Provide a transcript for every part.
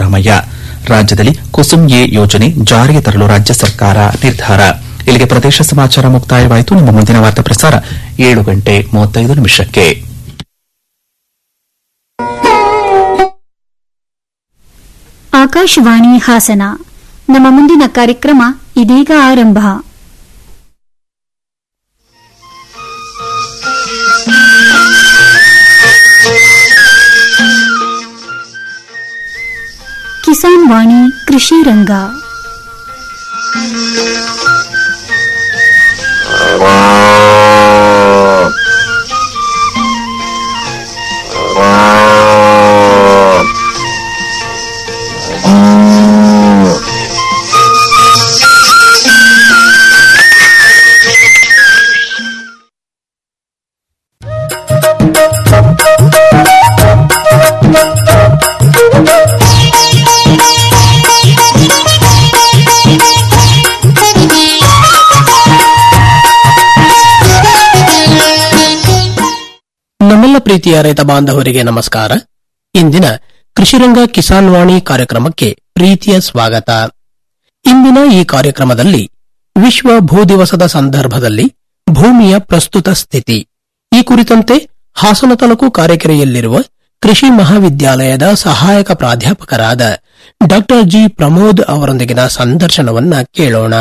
ಸಿದ್ದರಾಮಯ್ಯ ರಾಜ್ಯದಲ್ಲಿ ಕುಸುಮ್ ಎ ಯೋಜನೆ ಜಾರಿಗೆ ತರಲು ರಾಜ್ಯ ಸರ್ಕಾರ ನಿರ್ಧಾರ ಇಲ್ಲಿಗೆ ಪ್ರದೇಶ ಸಮಾಚಾರ ಮುಕ್ತಾಯವಾಯಿತು ನಮ್ಮ ಮುಂದಿನ ವಾರ್ತಾ ಪ್ರಸಾರ ಏಳು ಗಂಟೆ ಮೂವತ್ತೈದು ನಿಮಿಷಕ್ಕೆ ಆಕಾಶವಾಣಿ ಹಾಸನ ನಮ್ಮ ಮುಂದಿನ ಕಾರ್ಯಕ್ರಮ ಇದೀಗ ಆರಂಭ ಕಿಸಾನ್ ವಾಣಿ ಕೃಷಿ ರಂಗ ನಮ್ಮೆಲ್ಲ ಪ್ರೀತಿಯ ರೈತ ಬಾಂಧವರಿಗೆ ನಮಸ್ಕಾರ ಇಂದಿನ ಕೃಷಿರಂಗ ಕಿಸಾನ್ ವಾಣಿ ಕಾರ್ಯಕ್ರಮಕ್ಕೆ ಪ್ರೀತಿಯ ಸ್ವಾಗತ ಇಂದಿನ ಈ ಕಾರ್ಯಕ್ರಮದಲ್ಲಿ ವಿಶ್ವ ಭೂ ದಿವಸದ ಸಂದರ್ಭದಲ್ಲಿ ಭೂಮಿಯ ಪ್ರಸ್ತುತ ಸ್ಥಿತಿ ಈ ಕುರಿತಂತೆ ಹಾಸನ ತಾಲೂಕು ಕಾರೆಕೆರೆಯಲ್ಲಿರುವ ಕೃಷಿ ಮಹಾವಿದ್ಯಾಲಯದ ಸಹಾಯಕ ಪ್ರಾಧ್ಯಾಪಕರಾದ ಡಾ ಜಿ ಪ್ರಮೋದ್ ಅವರೊಂದಿಗಿನ ಸಂದರ್ಶನವನ್ನ ಕೇಳೋಣ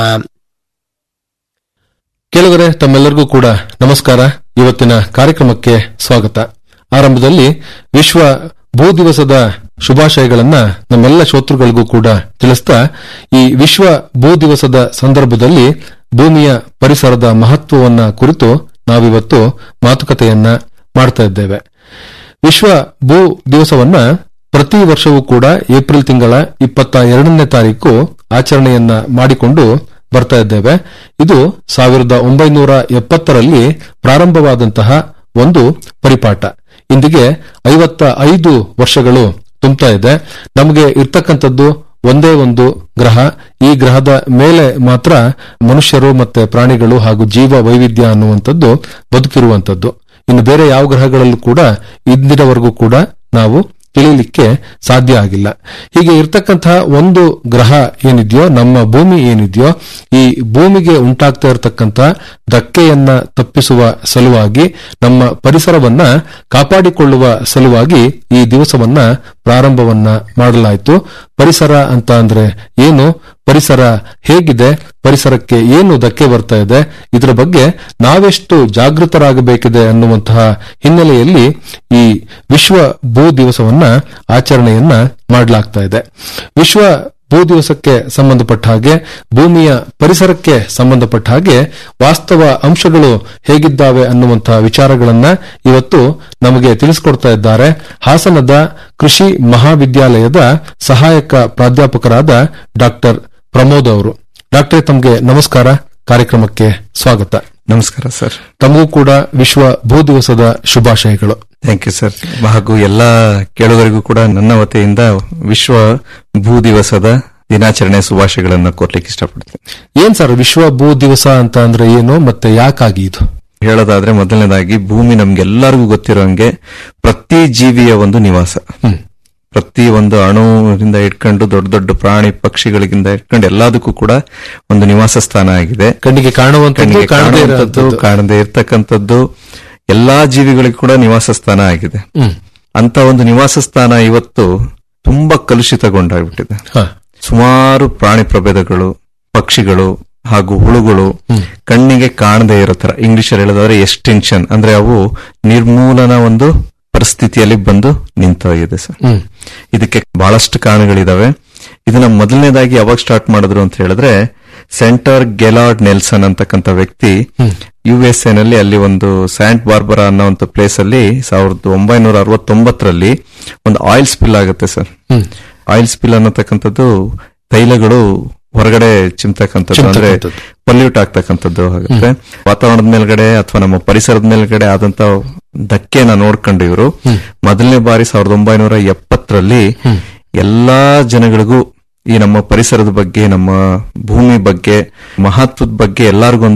ಕೆಲವರೆ ತಮ್ಮೆಲ್ಲರಿಗೂ ಕೂಡ ನಮಸ್ಕಾರ ಇವತ್ತಿನ ಕಾರ್ಯಕ್ರಮಕ್ಕೆ ಸ್ವಾಗತ ಆರಂಭದಲ್ಲಿ ವಿಶ್ವ ಭೂ ದಿವಸದ ಶುಭಾಶಯಗಳನ್ನ ನಮ್ಮೆಲ್ಲ ಶ್ರೋತೃಗಳಿಗೂ ಕೂಡ ತಿಳಿಸ್ತಾ ಈ ವಿಶ್ವ ಭೂ ದಿವಸದ ಸಂದರ್ಭದಲ್ಲಿ ಭೂಮಿಯ ಪರಿಸರದ ಮಹತ್ವವನ್ನ ಕುರಿತು ನಾವಿವತ್ತು ಮಾತುಕತೆಯನ್ನ ಮಾಡ್ತಾ ಇದ್ದೇವೆ ವಿಶ್ವ ಭೂ ದಿವಸವನ್ನ ಪ್ರತಿ ವರ್ಷವೂ ಕೂಡ ಏಪ್ರಿಲ್ ತಿಂಗಳ ಇಪ್ಪತ್ತ ಎರಡನೇ ತಾರೀಕು ಆಚರಣೆಯನ್ನ ಮಾಡಿಕೊಂಡು ಬರ್ತಾ ಇದ್ದೇವೆ ಇದು ಸಾವಿರದ ಒಂಬೈನೂರ ಎಪ್ಪತ್ತರಲ್ಲಿ ಪ್ರಾರಂಭವಾದಂತಹ ಒಂದು ಪರಿಪಾಠ ಇಂದಿಗೆ ಐವತ್ತ ಐದು ವರ್ಷಗಳು ತುಂಬ್ತಾ ಇದೆ ನಮಗೆ ಇರ್ತಕ್ಕಂಥದ್ದು ಒಂದೇ ಒಂದು ಗ್ರಹ ಈ ಗ್ರಹದ ಮೇಲೆ ಮಾತ್ರ ಮನುಷ್ಯರು ಮತ್ತೆ ಪ್ರಾಣಿಗಳು ಹಾಗೂ ಜೀವ ವೈವಿಧ್ಯ ಅನ್ನುವಂಥದ್ದು ಬದುಕಿರುವಂತದ್ದು ಇನ್ನು ಬೇರೆ ಯಾವ ಗ್ರಹಗಳಲ್ಲೂ ಕೂಡ ಇಂದಿನವರೆಗೂ ಕೂಡ ನಾವು ತಿಳಿಯಲಿಕ್ಕೆ ಸಾಧ್ಯ ಆಗಿಲ್ಲ ಹೀಗೆ ಇರ್ತಕ್ಕಂತಹ ಒಂದು ಗ್ರಹ ಏನಿದೆಯೋ ನಮ್ಮ ಭೂಮಿ ಏನಿದೆಯೋ ಈ ಭೂಮಿಗೆ ಉಂಟಾಗ್ತಾ ಇರತಕ್ಕಂತ ಧಕ್ಕೆಯನ್ನ ತಪ್ಪಿಸುವ ಸಲುವಾಗಿ ನಮ್ಮ ಪರಿಸರವನ್ನ ಕಾಪಾಡಿಕೊಳ್ಳುವ ಸಲುವಾಗಿ ಈ ದಿವಸವನ್ನ ಪ್ರಾರಂಭವನ್ನ ಮಾಡಲಾಯಿತು ಪರಿಸರ ಅಂತ ಅಂದ್ರೆ ಏನು ಪರಿಸರ ಹೇಗಿದೆ ಪರಿಸರಕ್ಕೆ ಏನು ಧಕ್ಕೆ ಬರ್ತಾ ಇದೆ ಇದರ ಬಗ್ಗೆ ನಾವೆಷ್ಟು ಜಾಗೃತರಾಗಬೇಕಿದೆ ಅನ್ನುವಂತಹ ಹಿನ್ನೆಲೆಯಲ್ಲಿ ಈ ವಿಶ್ವ ಭೂ ದಿವಸವನ್ನ ಆಚರಣೆಯನ್ನ ಮಾಡಲಾಗ್ತಾ ಇದೆ ವಿಶ್ವ ಭೂ ದಿವಸಕ್ಕೆ ಸಂಬಂಧಪಟ್ಟ ಹಾಗೆ ಭೂಮಿಯ ಪರಿಸರಕ್ಕೆ ಸಂಬಂಧಪಟ್ಟ ಹಾಗೆ ವಾಸ್ತವ ಅಂಶಗಳು ಹೇಗಿದ್ದಾವೆ ಅನ್ನುವಂತಹ ವಿಚಾರಗಳನ್ನ ಇವತ್ತು ನಮಗೆ ತಿಳಿಸಿಕೊಡ್ತಾ ಇದ್ದಾರೆ ಹಾಸನದ ಕೃಷಿ ಮಹಾವಿದ್ಯಾಲಯದ ಸಹಾಯಕ ಪ್ರಾಧ್ಯಾಪಕರಾದ ಡಾಕ್ಟರ್ ಪ್ರಮೋದ್ ಅವರು ಡಾಕ್ಟರ್ ತಮಗೆ ನಮಸ್ಕಾರ ಕಾರ್ಯಕ್ರಮಕ್ಕೆ ಸ್ವಾಗತ ನಮಸ್ಕಾರ ಸರ್ ತಮಗೂ ಕೂಡ ವಿಶ್ವ ಭೂ ದಿವಸದ ಶುಭಾಶಯಗಳು ಥ್ಯಾಂಕ್ ಯು ಸರ್ ಹಾಗೂ ಎಲ್ಲ ಕೇಳುಗರಿಗೂ ಕೂಡ ನನ್ನ ವತಿಯಿಂದ ವಿಶ್ವ ಭೂ ದಿವಸದ ದಿನಾಚರಣೆ ಶುಭಾಶಯಗಳನ್ನು ಕೋರ್ಲಿಕ್ಕೆ ಇಷ್ಟಪಡ್ತೀನಿ ಏನ್ ಸರ್ ವಿಶ್ವ ಭೂ ದಿವಸ ಅಂತ ಅಂದ್ರೆ ಏನು ಮತ್ತೆ ಯಾಕಾಗಿ ಇದು ಹೇಳೋದಾದ್ರೆ ಮೊದಲನೇದಾಗಿ ಭೂಮಿ ನಮ್ಗೆಲ್ಲರಿಗೂ ಗೊತ್ತಿರೋಂಗೆ ಪ್ರತಿ ಜೀವಿಯ ಒಂದು ನಿವಾಸ ಪ್ರತಿ ಒಂದು ಅಣುವಿಂದ ಇಟ್ಕೊಂಡು ದೊಡ್ಡ ದೊಡ್ಡ ಪ್ರಾಣಿ ಪಕ್ಷಿಗಳಿಗಿಂದ ಇಟ್ಕೊಂಡು ಎಲ್ಲದಕ್ಕೂ ಕೂಡ ಒಂದು ನಿವಾಸ ಸ್ಥಾನ ಆಗಿದೆ ಕಣ್ಣಿಗೆ ಕಾಣುವಂತದ್ದು ಕಣ್ಣಿಗೆ ಕಾಣದೇ ಕಾಣುವಂಥದ್ದು, ಇರುವಂತದ್ದು ಕಾಣದೇ ಇರ್ತಕ್ಕಂಥದ್ದು ಎಲ್ಲಾ ಜೀವಿಗಳಿಗೂ ಕೂಡ ನಿವಾಸ ಸ್ಥಾನ ಆಗಿದೆ ಹ್ಮ್. ಅಂತ ಒಂದು ನಿವಾಸ ಸ್ಥಾನ ಇವತ್ತು ತುಂಬಾ ಕಲುಷಿತಗೊಂಡಾಗ್ಬಿಟ್ಟಿದೆ ಹ. ಸುಮಾರು ಪ್ರಾಣಿ ಪ್ರಭೇದಗಳು ಪಕ್ಷಿಗಳು ಹಾಗೂ ಹುಳುಗಳು ಕಣ್ಣಿಗೆ ಕಾಣದೇ ಇರೋ ತರ ಇಂಗ್ಲಿಷ್ ಹೇಳೋದಾದ್ರೆ ಎಕ್ಸ್ಟೆನ್ಷನ್ ಅಂದ್ರೆ ಅವು ನಿರ್ಮೂಲನ ಒಂದು ಪರಿಸ್ಥಿತಿಯಲ್ಲಿ ಬಂದು ನಿಂತೋಗಿದೆ ಸರ್ ಹ್ಮ್. ಇದಕ್ಕೆ ಬಹಳಷ್ಟು ಕಾರಣಗಳಿದಾವೆ ಇದನ್ನ ಮೊದಲನೇದಾಗಿ ಯಾವಾಗ ಸ್ಟಾರ್ಟ್ ಮಾಡಿದ್ರು ಅಂತ ಹೇಳಿದ್ರೆ ಸೆಂಟರ್ ಗೆಲಾರ್ಡ್ ನೆಲ್ಸನ್ ಅಂತಕ್ಕಂಥ ವ್ಯಕ್ತಿ ಯು ಎಸ್ ಎ ನಲ್ಲಿ ಅಲ್ಲಿ ಒಂದು ಸ್ಯಾಂಟ್ ಬಾರ್ಬರಾ ಅನ್ನೋ ಒಂದು ಪ್ಲೇಸ್ ಅಲ್ಲಿ ಸಾವಿರದ ಒಂಬೈನೂರ ಅರವತ್ತೊಂಬತ್ತರಲ್ಲಿ ಒಂದು ಆಯಿಲ್ ಸ್ಪಿಲ್ ಆಗುತ್ತೆ ಸರ್ ಆಯಿಲ್ ಸ್ಪಿಲ್ ಅನ್ನತಕ್ಕಂಥದ್ದು ತೈಲಗಳು ಹೊರಗಡೆ ಚಿಮ್ತಕ್ಕಂಥದ್ದು ಅಂದ್ರೆ ಚಿಮ್ತಕ್ಕಂಥದ್ದು. ಪೊಲ್ಯೂಟ್ ಆಗ್ತಕ್ಕಂಥದ್ದು ಆಗುತ್ತೆ ವಾತಾವರಣದ ಮೇಲ್ಗಡೆ ಅಥವಾ ನಮ್ಮ ಪರಿಸರದ ಮೇಲ್ಗಡೆ ಆದಂತ ಧಕ್ಕೆನ ನೋಡ್ಕೊಂಡು ಇವರು ಮೊದಲನೇ ಬಾರಿ ಸಾವಿರದ ಒಂಬೈನೂರ ಎಪ್ಪತ್ತರಲ್ಲಿ ಎಲ್ಲಾ ಜನಗಳಿಗೂ ಈ ನಮ್ಮ ಪರಿಸರದ ಬಗ್ಗೆ ನಮ್ಮ ಭೂಮಿ ಬಗ್ಗೆ ಮಹತ್ವದ ಬಗ್ಗೆ ಎಲ್ಲರಿಗೊಂದು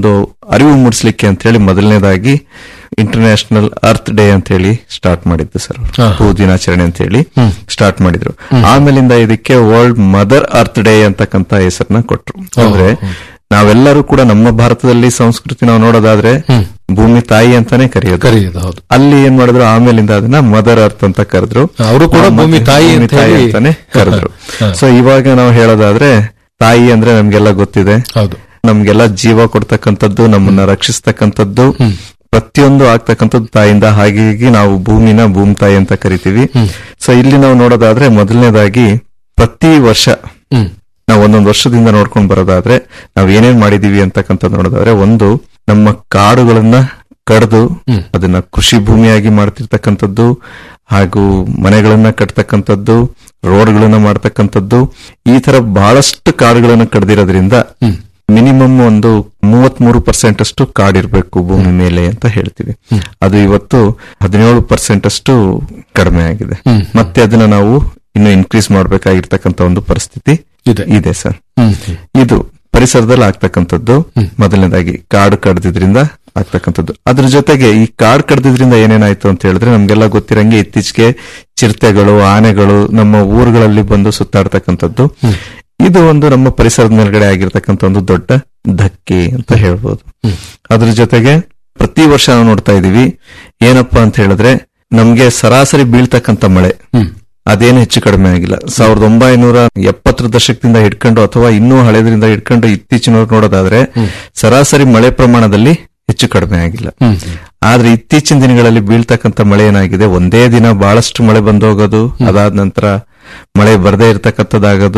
ಅರಿವು ಮೂಡಿಸ್ಲಿಕ್ಕೆ ಅಂತ ಹೇಳಿ ಮೊದಲನೇದಾಗಿ ಇಂಟರ್ನ್ಯಾಷನಲ್ ಅರ್ತ್ ಡೇ ಅಂತ ಹೇಳಿ ಸ್ಟಾರ್ಟ್ ಮಾಡಿದ್ದು ಸರ್ ಹಾ. ಭೂ ದಿನಾಚರಣೆ ಅಂತ ಹೇಳಿ ಸ್ಟಾರ್ಟ್ ಮಾಡಿದ್ರು ಆಮೇಲಿಂದ ಇದಕ್ಕೆ ವರ್ಲ್ಡ್ ಮದರ್ ಅರ್ತ್ ಡೇ ಅಂತಕ್ಕಂತ ಹೆಸರನ್ನ ಕೊಟ್ರು ಅಂದ್ರೆ ನಾವೆಲ್ಲರೂ ಕೂಡ ನಮ್ಮ ಭಾರತದಲ್ಲಿ ಸಂಸ್ಕೃತಿ ನಾವು ನೋಡೋದಾದ್ರೆ ಭೂಮಿ ತಾಯಿ ಅಂತಾನೆ ಕರೆಯೋದು ಕರೆಯೋದು ಹೌದು ಅಲ್ಲಿ ಏನ್ ಮಾಡಿದ್ರು ಆಮೇಲಿಂದ ಅದನ್ನ ಮದರ್ ಅರ್ತ್ ಅಂತ ಕರೆದ್ರು ಅವರು ಕೂಡ ಆ, ಮತ್ತೆ ಭೂಮಿ ತಾಯಿ ಭೂಮಿ ಅಂತ ತಾಯಿ ಹೇಳಿ- ಅಂತಾನೆ ಕರೆದ್ರು ಹಾ. ಸೊ ಇವಾಗ ನಾವು ಹೇಳೋದಾದ್ರೆ ತಾಯಿ ಅಂದ್ರೆ ನಮ್ಗೆಲ್ಲ ಗೊತ್ತಿದೆ ಹೌದು ನಮ್ಗೆಲ್ಲ ಜೀವ ಕೊಡ್ತಕ್ಕಂಥದ್ದು ನಮ್ಮನ್ನ ರಕ್ಷಿಸ್ತಕ್ಕಂಥದ್ದು ಪ್ರತಿಯೊಂದು ಆಗ್ತಕ್ಕಂಥದ್ದು ತಾಯಿಯಿಂದ ಹಾಗಾಗಿ ನಾವು ಭೂಮಿನ ಭೂಮಿ ತಾಯಿ ಅಂತ ಕರಿತೀವಿ ಸೊ ಇಲ್ಲಿ ನಾವು ನೋಡೋದಾದ್ರೆ ಮೊದಲನೇದಾಗಿ ಪ್ರತಿ ವರ್ಷ ಹ್ಮ್ ನಾವು ಒಂದೊಂದು ವರ್ಷದಿಂದ ನೋಡ್ಕೊಂಡು ಬರೋದಾದ್ರೆ ನಾವ್ ಏನೇನ್ ಮಾಡಿದೀವಿ ಅಂತಕ್ಕಂಥ ನೋಡೋದಾದ್ರೆ ಒಂದು ನಮ್ಮ ಕಾಡುಗಳನ್ನ ಕಡ್ದು ಅದನ್ನ ಕೃಷಿ ಭೂಮಿಯಾಗಿ ಮಾಡ್ತಿರ್ತಕ್ಕಂಥದ್ದು ಹಾಗೂ ಮನೆಗಳನ್ನ ಕಟ್ತಕ್ಕಂಥದ್ದು ರೋಡ್ಗಳನ್ನ ಮಾಡ್ತಕ್ಕಂಥದ್ದು ಈ ತರ ಬಹಳಷ್ಟು ಕಾಡುಗಳನ್ನ ಕಡ್ದಿರೋದ್ರಿಂದ ಮಿನಿಮಮ್ ಒಂದು ಮೂವತ್ಮೂರು ಪರ್ಸೆಂಟ್ ಅಷ್ಟು ಕಾಡಿರ್ಬೇಕು ಭೂಮಿ ಮೇಲೆ ಅಂತ ಹೇಳ್ತೀವಿ ಅದು ಇವತ್ತು ಹದಿನೇಳು ಪರ್ಸೆಂಟ್ ಅಷ್ಟು ಕಡಿಮೆ ಆಗಿದೆ ಮತ್ತೆ ಅದನ್ನ ನಾವು ಇನ್ನು ಇನ್ಕ್ರೀಸ್ ಮಾಡಬೇಕಾಗಿರ್ತಕ್ಕಂಥ ಒಂದು ಪರಿಸ್ಥಿತಿ ಇದೆ. ಇದೆ ಸರ್ ಹ್ಮ್ ಇದು ಪರಿಸರದಲ್ಲಿ ಆಗ್ತಕ್ಕಂಥದ್ದು ಮೊದಲನೇದಾಗಿ ಕಾಡು ಕಡ್ದಿದ್ರಿಂದ ಆಗ್ತಕ್ಕಂಥದ್ದು ಅದ್ರ ಜೊತೆಗೆ ಈ ಕಾಡು ಕಡ್ದಿದ್ರಿಂದ ಏನೇನಾಯ್ತು ಅಂತ ಹೇಳಿದ್ರೆ ನಮ್ಗೆಲ್ಲ ಗೊತ್ತಿರಂಗೆ ಇತ್ತೀಚೆಗೆ ಚಿರತೆಗಳು ಆನೆಗಳು ನಮ್ಮ ಊರುಗಳಲ್ಲಿ ಬಂದು ಸುತ್ತಾಡ್ತಕ್ಕಂಥದ್ದು ಇದು ಒಂದು ನಮ್ಮ ಪರಿಸರದ ಮೇಲ್ಗಡೆ ಆಗಿರ್ತಕ್ಕಂಥ ಒಂದು ದೊಡ್ಡ ಧಕ್ಕೆ ಅಂತ ಹೇಳ್ಬೋದು ಅದ್ರ ಜೊತೆಗೆ ಪ್ರತಿ ವರ್ಷ ನಾವು ನೋಡ್ತಾ ಇದೀವಿ ಏನಪ್ಪಾ ಅಂತ ಹೇಳಿದ್ರೆ ನಮ್ಗೆ ಸರಾಸರಿ ಬೀಳ್ತಕ್ಕಂಥ ಮಳೆ ಅದೇನು ಹೆಚ್ಚು ಕಡಿಮೆ ಆಗಿಲ್ಲ ಸಾವಿರದ ಒಂಬೈನೂರ ಎಪ್ಪತ್ತರ ದಶಕದಿಂದ ಹಿಡ್ಕೊಂಡು ಅಥವಾ ಇನ್ನೂ ಹಳೆದ್ರಿಂದ ಹಿಡ್ಕೊಂಡು ಇತ್ತೀಚಿನವ್ರು ನೋಡೋದಾದ್ರೆ ಸರಾಸರಿ ಮಳೆ ಪ್ರಮಾಣದಲ್ಲಿ ಹೆಚ್ಚು ಕಡಿಮೆ ಆಗಿಲ್ಲ ಆದ್ರೆ ಇತ್ತೀಚಿನ ದಿನಗಳಲ್ಲಿ ಬೀಳ್ತಕ್ಕಂಥ ಮಳೆ ಏನಾಗಿದೆ ಒಂದೇ ದಿನ ಬಹಳಷ್ಟು ಮಳೆ ಬಂದೋಗೋದು ಅದಾದ ನಂತರ ಮಳೆ ಬರದೇ ಇರತಕ್ಕಂಥದ್ದಾಗೋದು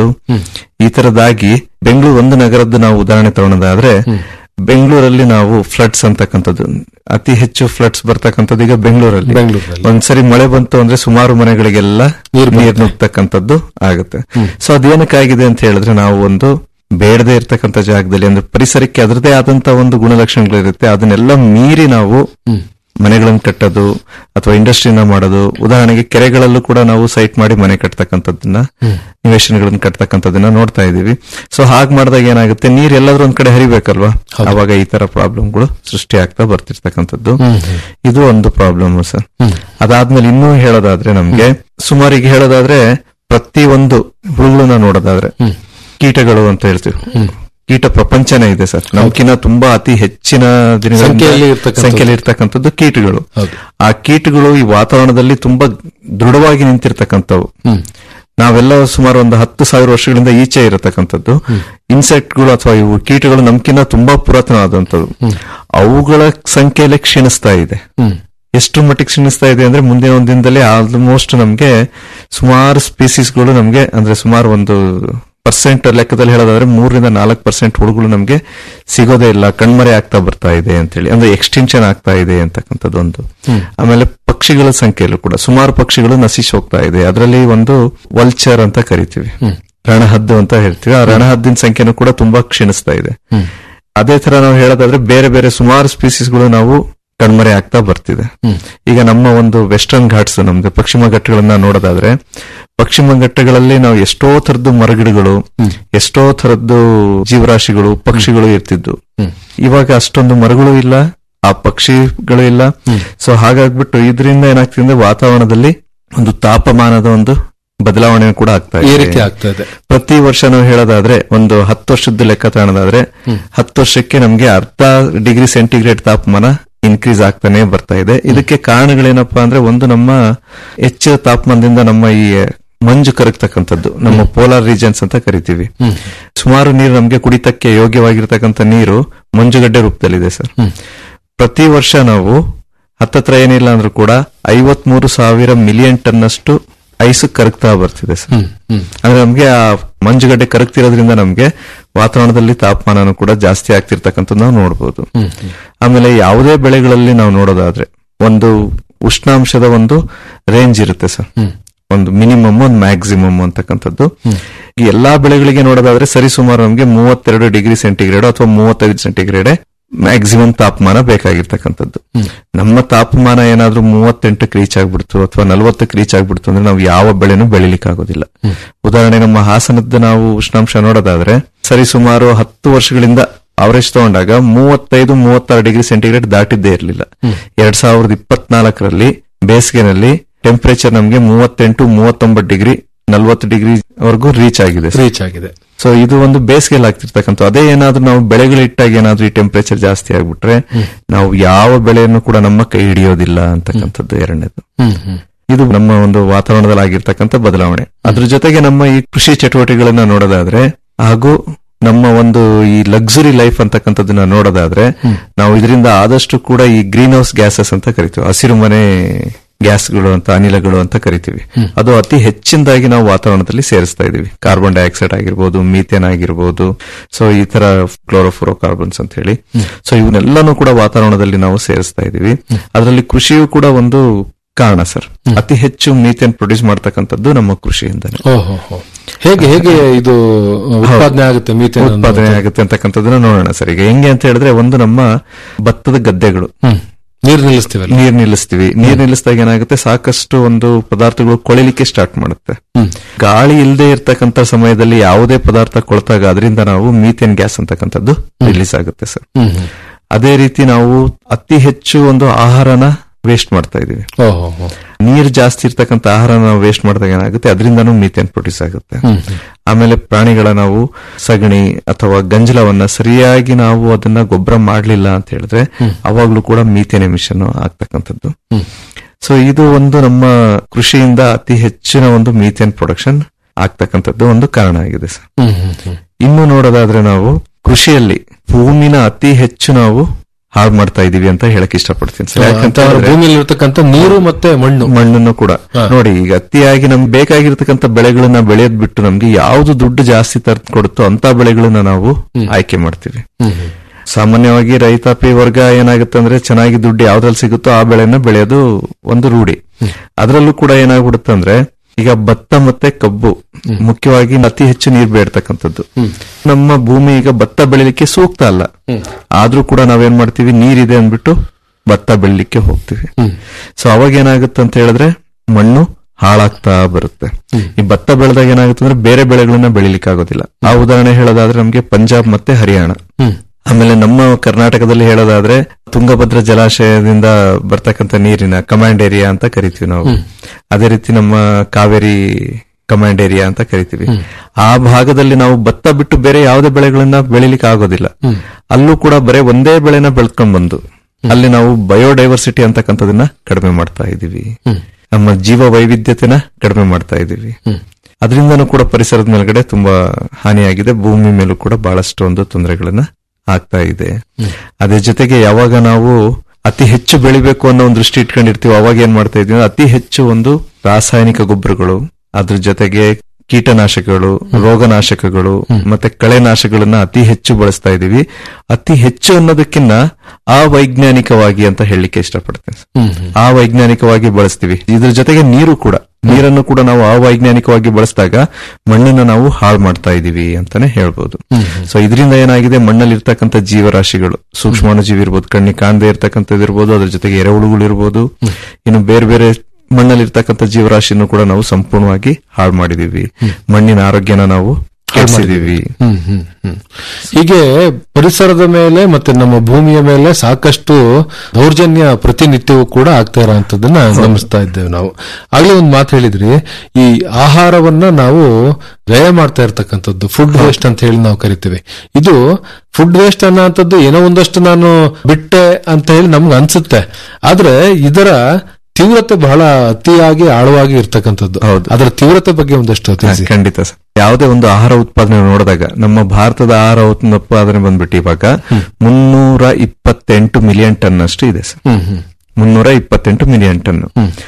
ಈ ತರದಾಗಿ ಬೆಂಗಳೂರು ಒಂದು ನಗರದ್ದು ನಾವು ಉದಾಹರಣೆ ತಗೊಳೋದಾದ್ರೆ ಬೆಂಗಳೂರಲ್ಲಿ ನಾವು ಫ್ಲಡ್ಸ್ ಅಂತಕ್ಕಂಥದ್ದು ಅತಿ ಹೆಚ್ಚು ಫ್ಲಡ್ಸ್ ಬರ್ತಕ್ಕಂಥದ್ದು ಈಗ ಬೆಂಗಳೂರಲ್ಲಿ ಬೆಂಗಳೂರಲ್ಲಿ. ಒಂದ್ಸರಿ ಮಳೆ ಬಂತು ಅಂದ್ರೆ ಸುಮಾರು ಮನೆಗಳಿಗೆಲ್ಲ ನೀರು ನೀರು ನುಗ್ತಕ್ಕಂಥದ್ದು ಆಗುತ್ತೆ ಸೊ ಅದೇನಕ್ಕಾಗಿದೆ ಅಂತ ಹೇಳಿದ್ರೆ ನಾವು ಒಂದು ಬೇಡದೆ ಇರ್ತಕ್ಕಂಥ ಜಾಗದಲ್ಲಿ ಅಂದ್ರೆ ಪರಿಸರಕ್ಕೆ ಅದರದೇ ಆದಂತ ಒಂದು ಗುಣಲಕ್ಷಣಗಳಿರುತ್ತೆ ಅದನ್ನೆಲ್ಲ ಮೀರಿ ನಾವು ಮನೆಗಳನ್ನು ಕಟ್ಟೋದು ಅಥವಾ ಇಂಡಸ್ಟ್ರಿನ ಮಾಡೋದು ಉದಾಹರಣೆಗೆ ಕೆರೆಗಳಲ್ಲೂ ಕೂಡ ನಾವು ಸೈಟ್ ಮಾಡಿ ಮನೆ ಕಟ್ತಕ್ಕಂಥದ್ದನ್ನ ನಿವೇಶನಗಳನ್ನ ಕಟ್ತಕ್ಕಂಥದ್ದನ್ನ ನೋಡ್ತಾ ಇದೀವಿ ಸೊ ಹಾಗೆ ಮಾಡಿದಾಗ ಏನಾಗುತ್ತೆ ನೀರ್ ಎಲ್ಲಾದ್ರೂ ಒಂದ್ ಕಡೆ ಹರಿಬೇಕಲ್ವಾ ಅವಾಗ ಈ ತರ ಪ್ರಾಬ್ಲಮ್ಗಳು ಸೃಷ್ಟಿ ಆಗ್ತಾ ಬರ್ತಿರ್ತಕ್ಕಂಥದ್ದು ಇದು ಒಂದು ಪ್ರಾಬ್ಲಮ್ ಸರ್ ಅದಾದ್ಮೇಲೆ ಇನ್ನೂ ಹೇಳೋದಾದ್ರೆ ನಮ್ಗೆ ಸುಮಾರಿಗೆ ಹೇಳೋದಾದ್ರೆ ಪ್ರತಿ ಒಂದು ಹುಳುಗಳನ್ನ ನೋಡೋದಾದ್ರೆ ಕೀಟಗಳು ಅಂತ ಹೇಳ್ತೀವಿ ಕೀಟ ಪ್ರಪಂಚನೇ ಇದೆ ಸರ್ ನಮ್ಕಿನ ತುಂಬಾ ಅತಿ ಹೆಚ್ಚಿನ ದಿನಗಳಿಂದ ಸಂಖ್ಯೆಯಲ್ಲಿ ಇರ್ತಕ್ಕಂಥದ್ದು. ಸಂಖ್ಯೆಯಲ್ಲಿ ಇರ್ತಕ್ಕಂಥದ್ದು ಕೀಟಗಳು ಹೌದು. ಆ ಕೀಟಗಳು ಈ ವಾತಾವರಣದಲ್ಲಿ ತುಂಬಾ ದೃಢವಾಗಿ ನಿಂತಿರ್ತಕ್ಕಂಥವು ನಾವೆಲ್ಲ ಸುಮಾರು ಒಂದು ಹತ್ತು ಸಾವಿರ ವರ್ಷಗಳಿಂದ ಈಚೆ ಇರತಕ್ಕಂಥದ್ದು ಇನ್ಸೆಕ್ಟ್ಗಳು ಅಥವಾ ಇವು ಕೀಟಗಳು ನಮ್ಕಿನ್ನ ತುಂಬಾ ಪುರಾತನವಾದಂಥವು ಅವುಗಳ ಸಂಖ್ಯೆಯಲ್ಲಿ ಕ್ಷೀಣಿಸ್ತಾ ಇದೆ ಎಷ್ಟು ಮಟ್ಟಿಗೆ ಕ್ಷೀಣಿಸ್ತಾ ಇದೆ ಅಂದ್ರೆ ಮುಂದಿನ ಒಂದು ದಿನದಲ್ಲಿ ಆಲ್ಮೋಸ್ಟ್ ನಮ್ಗೆ ಸುಮಾರು ಸ್ಪೀಸೀಸ್ಗಳು ನಮ್ಗೆ ಅಂದ್ರೆ ಸುಮಾರು ಒಂದು ಪರ್ಸೆಂಟ್ ಲೆಕ್ಕದಲ್ಲಿ ಹೇಳೋದಾದ್ರೆ ಮೂರರಿಂದ ನಾಲ್ಕು ಪರ್ಸೆಂಟ್ ಹುಳುಗಳು ನಮ್ಗೆ ಸಿಗೋದೇ ಇಲ್ಲ ಕಣ್ಮರೆ ಆಗ್ತಾ ಬರ್ತಾ ಇದೆ ಅಂತೇಳಿ ಅಂದ್ರೆ ಎಕ್ಸ್ಟೆನ್ಷನ್ ಆಗ್ತಾ ಇದೆ ಅಂತಕ್ಕಂಥದ್ದು ಒಂದು ಆಮೇಲೆ ಪಕ್ಷಿಗಳ ಸಂಖ್ಯೆಯಲ್ಲೂ ಕೂಡ ಸುಮಾರು ಪಕ್ಷಿಗಳು ನಶಿಸಿ ಹೋಗ್ತಾ ಇದೆ ಅದರಲ್ಲಿ ಒಂದು ವಲ್ಚರ್ ಅಂತ ಕರಿತೀವಿ ರಣಹದ್ದು ಅಂತ ಹೇಳ್ತೀವಿ ಆ ರಣಹದ್ದಿನ ಸಂಖ್ಯೆನೂ ಕೂಡ ತುಂಬಾ ಕ್ಷೀಣಿಸ್ತಾ ಇದೆ ಅದೇ ತರ ನಾವು ಹೇಳೋದಾದ್ರೆ ಬೇರೆ ಬೇರೆ ಸುಮಾರು ಸ್ಪೀಸೀಸ್ಗಳು ನಾವು ಕಣ್ಮರೆ ಆಗ್ತಾ ಬರ್ತಿದೆ ಈಗ ನಮ್ಮ ಒಂದು ವೆಸ್ಟರ್ನ್ ಘಾಟ್ಸ್ ನಮ್ದು ಪಶ್ಚಿಮ ಘಟ್ಟಗಳನ್ನ ನೋಡೋದಾದ್ರೆ ಪಶ್ಚಿಮ ಘಟ್ಟಗಳಲ್ಲಿ ನಾವು ಎಷ್ಟೋ ತರದ್ದು ಮರಗಿಡಗಳು ಎಷ್ಟೋ ತರದ್ದು ಜೀವರಾಶಿಗಳು ಪಕ್ಷಿಗಳು ಇರ್ತಿದ್ವು ಇವಾಗ ಅಷ್ಟೊಂದು ಮರಗಳು ಇಲ್ಲ ಆ ಪಕ್ಷಿಗಳು ಇಲ್ಲ ಸೊ ಹಾಗಾಗ್ಬಿಟ್ಟು ಇದರಿಂದ ಏನಾಗ್ತಿದೆ ಅಂದ್ರೆ ವಾತಾವರಣದಲ್ಲಿ ಒಂದು ತಾಪಮಾನದ ಒಂದು ಬದಲಾವಣೆ ಕೂಡ ಆಗ್ತಾ ಏರಿಕೆ ಇದೆ ಆಗ್ತಾ ಇದೆ ಪ್ರತಿ ವರ್ಷ ನಾವು ಹೇಳೋದಾದ್ರೆ ಒಂದು ಹತ್ತು ವರ್ಷದ ಲೆಕ್ಕ ತಗೊಳೋದಾದ್ರೆ ಹತ್ತು ವರ್ಷಕ್ಕೆ ನಮ್ಗೆ ಅರ್ಧ ಡಿಗ್ರಿ ಸೆಂಟಿಗ್ರೇಡ್ ತಾಪಮಾನ ಇನ್ಕ್ರೀಸ್ ಆಗ್ತಾನೆ ಬರ್ತಾ ಇದೆ ಇದಕ್ಕೆ ಕಾರಣಗಳೇನಪ್ಪಾ ಅಂದ್ರೆ ಒಂದು ನಮ್ಮ ಹೆಚ್ಚಿನ ತಾಪಮಾನದಿಂದ ನಮ್ಮ ಈ ಮಂಜು ಕರಗ್ತಕ್ಕಂಥದ್ದು ನಮ್ಮ ಪೋಲಾರ್ ರೀಜನ್ಸ್ ಅಂತ ಕರಿತೀವಿ ಸುಮಾರು ನೀರು ನಮ್ಗೆ ಕುಡಿತಕ್ಕೆ ಯೋಗ್ಯವಾಗಿರ್ತಕ್ಕಂಥ ನೀರು ಮಂಜುಗಡ್ಡೆ ರೂಪದಲ್ಲಿದೆ ಸರ್ ಪ್ರತಿ ವರ್ಷ ನಾವು ಹತ್ತತ್ರ ಏನಿಲ್ಲ ಅಂದ್ರೂ ಕೂಡ ಐವತ್ಮೂರು ಸಾವಿರ ಮಿಲಿಯನ್ ಟನ್ ಅಷ್ಟು ಐಸ್ ಕರಗ್ತಾ ಬರ್ತಿದೆ ಸರ್ ಅಂದ್ರೆ ನಮ್ಗೆ ಆ ಮಂಜುಗಡ್ಡೆ ಕರಗ್ತಿರೋದ್ರಿಂದ ನಮ್ಗೆ ವಾತಾವರಣದಲ್ಲಿ ತಾಪಮಾನನೂ ಕೂಡ ಜಾಸ್ತಿ ಆಗ್ತಿರ್ತಕ್ಕಂಥದ್ದು ನಾವು ನೋಡಬಹುದು ಆಮೇಲೆ ಯಾವುದೇ ಬೆಳೆಗಳಲ್ಲಿ ನಾವು ನೋಡೋದಾದ್ರೆ ಒಂದು ಉಷ್ಣಾಂಶದ ಒಂದು ರೇಂಜ್ ಇರುತ್ತೆ ಸರ್ ಒಂದು ಮಿನಿಮಮ್ ಒಂದು ಮ್ಯಾಕ್ಸಿಮಮ್ ಅಂತಕ್ಕಂಥದ್ದು ಈ ಎಲ್ಲಾ ಬೆಳೆಗಳಿಗೆ ನೋಡೋದಾದ್ರೆ ಸರಿಸುಮಾರು ನಮ್ಗೆ ಮೂವತ್ತೆರಡು ಡಿಗ್ರಿ ಸೆಂಟಿಗ್ರೇಡ್ ಅಥವಾ ಮೂವತ್ತೈದು ಸೆಂಟಿಗ್ರೇಡ್ ಮ್ಯಾಕ್ಸಿಮಮ್ ತಾಪಮಾನ ಬೇಕಾಗಿರ್ತಕ್ಕಂಥದ್ದು ನಮ್ಮ ತಾಪಮಾನ ಏನಾದ್ರೂ ಮೂವತ್ತೆಂಟಕ್ಕೆ ರೀಚ್ ಆಗ್ಬಿಡ್ತು ಅಥವಾ ನಲವತ್ತಕ್ಕೆ ರೀಚ್ ಆಗ್ಬಿಡ್ತು ಅಂದ್ರೆ ನಾವು ಯಾವ ಬೆಳೆನೂ ಬೆಳಿಲಿಕ್ಕೆ ಆಗೋದಿಲ್ಲ ಉದಾಹರಣೆ ನಮ್ಮ ಹಾಸನದ ನಾವು ಉಷ್ಣಾಂಶ ನೋಡೋದಾದ್ರೆ ಸರಿ ಸುಮಾರು ಹತ್ತು ವರ್ಷಗಳಿಂದ ಅವರೇಜ್ ತಗೊಂಡಾಗ ಮೂವತ್ತೈದು ಮೂವತ್ತಾರು ಡಿಗ್ರಿ ಸೆಂಟಿಗ್ರೇಡ್ ದಾಟಿದ್ದೇ ಇರಲಿಲ್ಲ ಎರಡ್ ಸಾವಿರದ ಇಪ್ಪತ್ನಾಲ್ಕರಲ್ಲಿ ಬೇಸಿಗೆನಲ್ಲಿ ಟೆಂಪರೇಚರ್ ನಮಗೆ ಮೂವತ್ತೆಂಟು ಮೂವತ್ತೊಂಬತ್ತು ಡಿಗ್ರಿ ನಲ್ವತ್ತು ಡಿಗ್ರಿ ವರೆಗೂ ರೀಚ್ ಆಗಿದೆ ಸರ್. ರೀಚ್ ಆಗಿದೆ ಸೊ ಇದು ಒಂದು ಬೇಸಿಗೆಯಲ್ಲಿ ಆಗ್ತಿರ್ತಕ್ಕಂಥ ಅದೇ ಏನಾದ್ರೂ ನಾವು ಬೆಳೆಗಳು ಇಟ್ಟಾಗ ಏನಾದ್ರೂ ಈ ಟೆಂಪರೇಚರ್ ಜಾಸ್ತಿ ಆಗ್ಬಿಟ್ರೆ ನಾವು ಯಾವ ಬೆಳೆಯನ್ನು ಕೂಡ ನಮ್ಮ ಕೈ ಹಿಡಿಯೋದಿಲ್ಲ ಅಂತಕ್ಕಂಥದ್ದು ಎರಡನೇದು ಹ್ಮ್ ಹ್ಮ್ ಇದು ನಮ್ಮ ಒಂದು ವಾತಾವರಣದಲ್ಲಿ ಆಗಿರ್ತಕ್ಕಂಥ ಬದಲಾವಣೆ ಅದ್ರ ಜೊತೆಗೆ ನಮ್ಮ ಈ ಕೃಷಿ ಚಟುವಟಿಕೆಗಳನ್ನ ನೋಡೋದಾದ್ರೆ ಹಾಗೂ ನಮ್ಮ ಒಂದು ಈ ಲಕ್ಸುರಿ ಲೈಫ್ ಅಂತಕ್ಕಂಥದ್ದನ್ನ ನೋಡೋದಾದ್ರೆ ನಾವು ಇದರಿಂದ ಆದಷ್ಟು ಕೂಡ ಈ ಗ್ರೀನ್ ಹೌಸ್ ಗ್ಯಾಸಸ್ ಅಂತ ಕರಿತೀವಿ ಹಸಿರು ಮನೆ ಗ್ಯಾಸ್ಗಳು ಅಂತ ಅನಿಲಗಳು ಅಂತ ಕರಿತೀವಿ ಅದು ಅತಿ ಹೆಚ್ಚಿನದಾಗಿ ನಾವು ವಾತಾವರಣದಲ್ಲಿ ಸೇರಿಸ್ತಾ ಇದೀವಿ ಕಾರ್ಬನ್ ಡೈಆಕ್ಸೈಡ್ ಆಗಿರ್ಬೋದು ಮೀಥೇನ್ ಆಗಿರ್ಬೋದು ಸೊ ಈ ತರ ಕ್ಲೋರೋಫ್ಲೋರೋ ಕಾರ್ಬನ್ಸ್ ಅಂತ ಹೇಳಿ ಸೊ ಇವನ್ನೆಲ್ಲಾನು ಕೂಡ ವಾತಾವರಣದಲ್ಲಿ ನಾವು ಸೇರಿಸ್ತಾ ಇದೀವಿ ಅದರಲ್ಲಿ ಕೃಷಿಯು ಕೂಡ ಒಂದು ಕಾರಣ ಸರ್ ಅತಿ ಹೆಚ್ಚು ಮೀಥೇನ್ ಪ್ರೊಡ್ಯೂಸ್ ಮಾಡ್ತಕ್ಕಂಥದ್ದು ನಮ್ಮ ಕೃಷಿಯಿಂದನೇ ಓಹೋ ಹೋ. ಹೇಗೆ ಹೇಗೆ ಇದು ಉತ್ಪಾದನೆ ಆಗುತ್ತೆ ಮೀಥೇನ್ ಅನ್ನೋದು? ಉತ್ಪಾದನೆ ಆಗುತ್ತೆ ಅಂತಕ್ಕಂಥದ್ದನ್ನ ನೋಡೋಣ ಸರ್ ಈಗ ಹೆಂಗೆ ಅಂತ ಹೇಳಿದ್ರೆ ಒಂದು ನಮ್ಮ ಭತ್ತದ ಗದ್ದೆಗಳು ಹ್ಮ್ ನೀರು ನಿಲ್ಲಿಸ್ತೀವಲ್ಲ ನೀರ್ ನಿಲ್ಲಿಸ್ತೀವಿ ನೀರ್ ನಿಲ್ಲಿಸಿದಾಗ ಏನಾಗುತ್ತೆ ಸಾಕಷ್ಟು ಒಂದು ಪದಾರ್ಥಗಳು ಕೊಳಿಲಿಕ್ಕೆ ಸ್ಟಾರ್ಟ್ ಮಾಡುತ್ತೆ ಹ್ಮ್ ಗಾಳಿ ಇಲ್ಲದೆ ಇರ್ತಕ್ಕಂಥ ಸಮಯದಲ್ಲಿ ಯಾವುದೇ ಪದಾರ್ಥ ಕೊಳ್ತಾಗ ಅದರಿಂದ ನಾವು ಮೀಥೇನ್ ಗ್ಯಾಸ್ ಅಂತಕ್ಕಂಥದ್ದು ರಿಲೀಸ್ ಆಗುತ್ತೆ ಸರ್ ಹ್ಮ್ ಹ್ಮ್ ಅದೇ ರೀತಿ ನಾವು ಅತಿ ಹೆಚ್ಚು ಒಂದು ಆಹಾರನ ವೇಸ್ಟ್ ಮಾಡ್ತಾ ಇದೀವಿ ಓಹೋ ಹೋ. ನೀರ್ ಜಾಸ್ತಿ ಇರ್ತಕ್ಕಂಥ ಆಹಾರ ನಾವು ವೇಸ್ಟ್ ಮಾಡಿದಾಗ ಏನಾಗುತ್ತೆ ಅದರಿಂದನೂ ಮೀಥೇನ್ ಪ್ರೊಡ್ಯೂಸ್ ಆಗುತ್ತೆ ಹ್ಮ್ ಹ್ಮ್. ಆಮೇಲೆ ಪ್ರಾಣಿಗಳ ನಾವು ಸಗಣಿ ಅಥವಾ ಗಂಜಲವನ್ನ ಸರಿಯಾಗಿ ನಾವು ಅದನ್ನ ಗೊಬ್ಬರ ಮಾಡ್ಲಿಲ್ಲ ಅಂತ ಹೇಳಿದ್ರೆ ಅವಾಗ್ಲೂ ಕೂಡ ಮೀಥೇನ್ ಎಮಿಷನ್ ಆಗ್ತಕ್ಕಂಥದ್ದು ಹ್ಮ್. ಸೊ ಇದು ಒಂದು ನಮ್ಮ ಕೃಷಿಯಿಂದ ಅತಿ ಹೆಚ್ಚಿನ ಒಂದು ಮೀಥೇನ್ ಪ್ರೊಡಕ್ಷನ್ ಆಗ್ತಕ್ಕಂಥದ್ದು ಒಂದು ಕಾರಣ ಆಗಿದೆ ಸರ್ ಹ್ಮ್ ಹ್ಮ್ ಹ್ಮ್. ಇನ್ನು ನೋಡೋದಾದ್ರೆ ನಾವು ಕೃಷಿಯಲ್ಲಿ ಭೂಮಿನ ಅತಿ ಹೆಚ್ಚು ನಾವು ಹಾಳು ಮಾಡ್ತಾ ಇದೀವಿ ಅಂತ ಹೇಳಕ್ ಇಷ್ಟಪಡ್ತೀನಿ ಸರ್ ಯಾಕಂತ ಅಂತ ಹೇಳಿದ್ರೆ ಭೂಮಿಯಲ್ಲಿ ಇರ್ತಕ್ಕಂಥ ನೀರು ಮತ್ತೆ ಮಣ್ಣು ಮಣ್ಣನ್ನು ಕೂಡ ಹಾ. ನೋಡಿ ಈಗ ಅತಿಯಾಗಿ ನಮ್ಗೆ ಬೇಕಾಗಿರ್ತಕ್ಕಂಥ ಬೆಳೆಗಳನ್ನ ಬೆಳೆಯೋದ್ ಬಿಟ್ಟು ನಮ್ಗೆ ಯಾವ್ದು ದುಡ್ಡು ಜಾಸ್ತಿ ತರ್ ಕೊಡುತ್ತೋ ಅಂತ ಬೆಳೆಗಳನ್ನ ನಾವು ಆಯ್ಕೆ ಮಾಡ್ತೀವಿ ಹ್ಮ್ ಹ್ಮ್. ಸಾಮಾನ್ಯವಾಗಿ ರೈತಾಪಿ ವರ್ಗ ಏನಾಗುತ್ತೆ ಅಂದ್ರೆ ಚೆನ್ನಾಗಿ ದುಡ್ಡು ಯಾವ್ದ್ರಲ್ಲಿ ಸಿಗುತ್ತೋ ಆ ಬೆಳೆನ ಬೆಳೆಯೋದು ಒಂದು ರೂಢಿ ಅದರಲ್ಲೂ ಕೂಡ ಏನಾಗ್ಬಿಡುತ್ತೆ ಅಂದ್ರೆ ಈಗ ಭತ್ತ ಮತ್ತೆ ಕಬ್ಬು ಮುಖ್ಯವಾಗಿ ಅತಿ ಹೆಚ್ಚು ನೀರು ಬೇಡ್ತಕ್ಕಂಥದ್ದು ನಮ್ಮ ಭೂಮಿ ಈಗ ಭತ್ತ ಬೆಳಿಲಿಕ್ಕೆ ಸೂಕ್ತ ಅಲ್ಲ ಆದ್ರೂ ಕೂಡ ನಾವೇನ್ ಮಾಡ್ತೀವಿ ನೀರಿದೆ ಅಂದ್ಬಿಟ್ಟು ಭತ್ತ ಬೆಳಿಲಿಕ್ಕೆ ಹೋಗ್ತೀವಿ ಸೊ ಅವಾಗ ಏನಾಗುತ್ತೆ ಅಂತ ಹೇಳಿದ್ರೆ ಮಣ್ಣು ಹಾಳಾಗ್ತಾ ಬರುತ್ತೆ ಈ ಭತ್ತ ಬೆಳೆದಾಗ ಏನಾಗುತ್ತೆ ಅಂದ್ರೆ ಬೇರೆ ಬೆಳೆಗಳನ್ನ ಬೆಳಿಲಿಕ್ಕೆ ಆಗೋದಿಲ್ಲ ಆ ಉದಾಹರಣೆ ಹೇಳೋದಾದ್ರೆ ನಮ್ಗೆ ಪಂಜಾಬ್ ಮತ್ತೆ ಹರಿಯಾಣ ಆಮೇಲೆ ನಮ್ಮ ಕರ್ನಾಟಕದಲ್ಲಿ ಹೇಳೋದಾದ್ರೆ ತುಂಗಭದ್ರಾ ಜಲಾಶಯದಿಂದ ಬರ್ತಕ್ಕಂಥ ನೀರಿನ ಕಮಾಂಡ್ ಏರಿಯಾ ಅಂತ ಕರಿತೀವಿ ನಾವು ಅದೇ ರೀತಿ ನಮ್ಮ ಕಾವೇರಿ ಕಮಾಂಡ್ ಏರಿಯಾ ಅಂತ ಕರಿತೀವಿ ಆ ಭಾಗದಲ್ಲಿ ನಾವು ಭತ್ತ ಬಿಟ್ಟು ಬೇರೆ ಯಾವುದೇ ಬೆಳೆಗಳನ್ನ ಬೆಳಿಲಿಕ್ಕೆ ಆಗೋದಿಲ್ಲ ಅಲ್ಲೂ ಕೂಡ ಬರೇ ಒಂದೇ ಬೆಳೆನ ಬೆಳ್ಕೊಂಡ್ ಬಂದು ಅಲ್ಲಿ ನಾವು ಬಯೋಡೈವರ್ಸಿಟಿ ಅಂತಕ್ಕಂಥದನ್ನ ಕಡಿಮೆ ಮಾಡ್ತಾ ಇದೀವಿ ನಮ್ಮ ಜೀವ ವೈವಿಧ್ಯತೆನ ಕಡಿಮೆ ಮಾಡ್ತಾ ಇದೀವಿ ಅದರಿಂದನೂ ಕೂಡ ಪರಿಸರದ ಮೇಲ್ಗಡೆ ತುಂಬಾ ಹಾನಿಯಾಗಿದೆ ಭೂಮಿ ಮೇಲೂ ಕೂಡ ಬಹಳಷ್ಟು ಒಂದು ತೊಂದರೆಗಳನ್ನ ಆಗ್ತಾ ಇದೆ ಅದ್ರ ಜೊತೆಗೆ ಯಾವಾಗ ನಾವು ಅತಿ ಹೆಚ್ಚು ಬೆಳಿಬೇಕು ಅನ್ನೋ ಒಂದು ದೃಷ್ಟಿ ಇಟ್ಕೊಂಡಿರ್ತೀವಿ ಅವಾಗ ಏನ್ ಮಾಡ್ತಾ ಇದೀವಿ ಅಂದ್ರೆ ಅತಿ ಹೆಚ್ಚು ಒಂದು ರಾಸಾಯನಿಕ ಗೊಬ್ಬರಗಳು ಅದ್ರ ಜೊತೆಗೆ ಕೀಟನಾಶಕಗಳು ರೋಗನಾಶಕಗಳು ಮತ್ತೆ ಕಳೆನಾಶಗಳನ್ನ ಅತಿ ಹೆಚ್ಚು ಬಳಸ್ತಾ ಇದೀವಿ ಅತಿ ಹೆಚ್ಚು ಅನ್ನೋದಕ್ಕಿಂತ ಅವೈಜ್ಞಾನಿಕವಾಗಿ ಅಂತ ಹೇಳಲಿಕ್ಕೆ ಇಷ್ಟಪಡ್ತೇನೆ ಆ ವೈಜ್ಞಾನಿಕವಾಗಿ ಬಳಸ್ತೀವಿ ಇದ್ರ ಜೊತೆಗೆ ನೀರು ಕೂಡ ನೀರನ್ನು ಕೂಡ ನಾವು ಅವೈಜ್ಞಾನಿಕವಾಗಿ ಬಳಸಿದಾಗ ಮಣ್ಣನ್ನ ನಾವು ಹಾಳು ಮಾಡ್ತಾ ಇದೀವಿ ಅಂತಾನೆ ಹೇಳ್ಬೋದು ಸೊ ಇದರಿಂದ ಏನಾಗಿದೆ ಮಣ್ಣಲ್ಲಿ ಇರ್ತಕ್ಕಂಥ ಜೀವರಾಶಿಗಳು ಸೂಕ್ಷ್ಮಾಣುಜೀವಿ ಇರ್ಬೋದು ಕಣ್ಣಿಗೆ ಕಾಣದೇ ಇರ್ತಕ್ಕಂಥದ್ದು ಇರ್ಬೋದು ಅದ್ರ ಜೊತೆಗೆ ಎರೆಹುಳುಗಳು ಇರ್ಬೋದು ಇನ್ನು ಬೇರೆ ಬೇರೆ ಮಣ್ಣಲ್ಲಿ ಇರ್ತಕ್ಕಂಥ ಜೀವರಾಶಿಯನ್ನು ಕೂಡ ನಾವು ಸಂಪೂರ್ಣವಾಗಿ ಹಾಳು ಮಾಡಿದೀವಿ ಮಣ್ಣಿನ ಆರೋಗ್ಯನ ನಾವು ಕೆಡಿಸಿದೀವಿ ಹ್ಮ್ ಹ್ಮ್ ಹ್ಮ್. ಹೀಗೆ ಪರಿಸರದ ಮೇಲೆ ಮತ್ತೆ ನಮ್ಮ ಭೂಮಿಯ ಮೇಲೆ ಸಾಕಷ್ಟು ದೌರ್ಜನ್ಯ ಪ್ರತಿನಿತ್ಯವೂ ಕೂಡ ಆಗ್ತಾ ಇರೋಂಥದ್ದನ್ನ ಗಮನಿಸ್ತಾ ಇದ್ದೇವೆ ನಾವು ಆಗ್ಲೇ ಒಂದು ಮಾತು ಹೇಳಿದ್ರಿ ಈ ಆಹಾರವನ್ನ ನಾವು ವ್ಯಯ ಮಾಡ್ತಾ ಇರ್ತಕ್ಕಂಥದ್ದು ಫುಡ್ ವೇಸ್ಟ್ ಅಂತ ಹೇಳಿ ನಾವು ಕರಿತೀವಿ ಇದು ಫುಡ್ ವೇಸ್ಟ್ ಅನ್ನೋಂಥದ್ದು ಏನೋ ಒಂದಷ್ಟು ನಾನು ಬಿಟ್ಟೆ ಅಂತ ಹೇಳಿ ನಮ್ಗೆ ಅನ್ಸುತ್ತೆ ಆದ್ರೆ ಇದರ ತೀವ್ರತೆ ಬಹಳ ಅತಿಯಾಗಿ ಆಳವಾಗಿ ಇರ್ತಕ್ಕಂಥದ್ದು ಹೌದು. ಅದರ ತೀವ್ರತೆ ಬಗ್ಗೆ ಒಂದಷ್ಟು ತಿಳಿಸಿ ಖಂಡಿತ ಸರ್ ಯಾವುದೇ ಒಂದು ಆಹಾರ ಉತ್ಪಾದನೆ ನೋಡಿದಾಗ ನಮ್ಮ ಭಾರತದ ಆಹಾರ ಉತ್- ಉತ್ಪಾದನೆ ಬಂದ್ಬಿಟ್ಟು ಇವಾಗ ಮುನ್ನೂರ ಇಪ್ಪತ್ತೆಂಟು ಮಿಲಿಯನ್ ಟನ್ ಅಷ್ಟು ಇದೆ ಸರ್ ಹ್ಮ್ ಹ್ಮ್ ಮುನ್ನೂರ ಇಪ್ಪತ್ತೆಂಟು ಮಿಲಿಯನ್ ಟನ್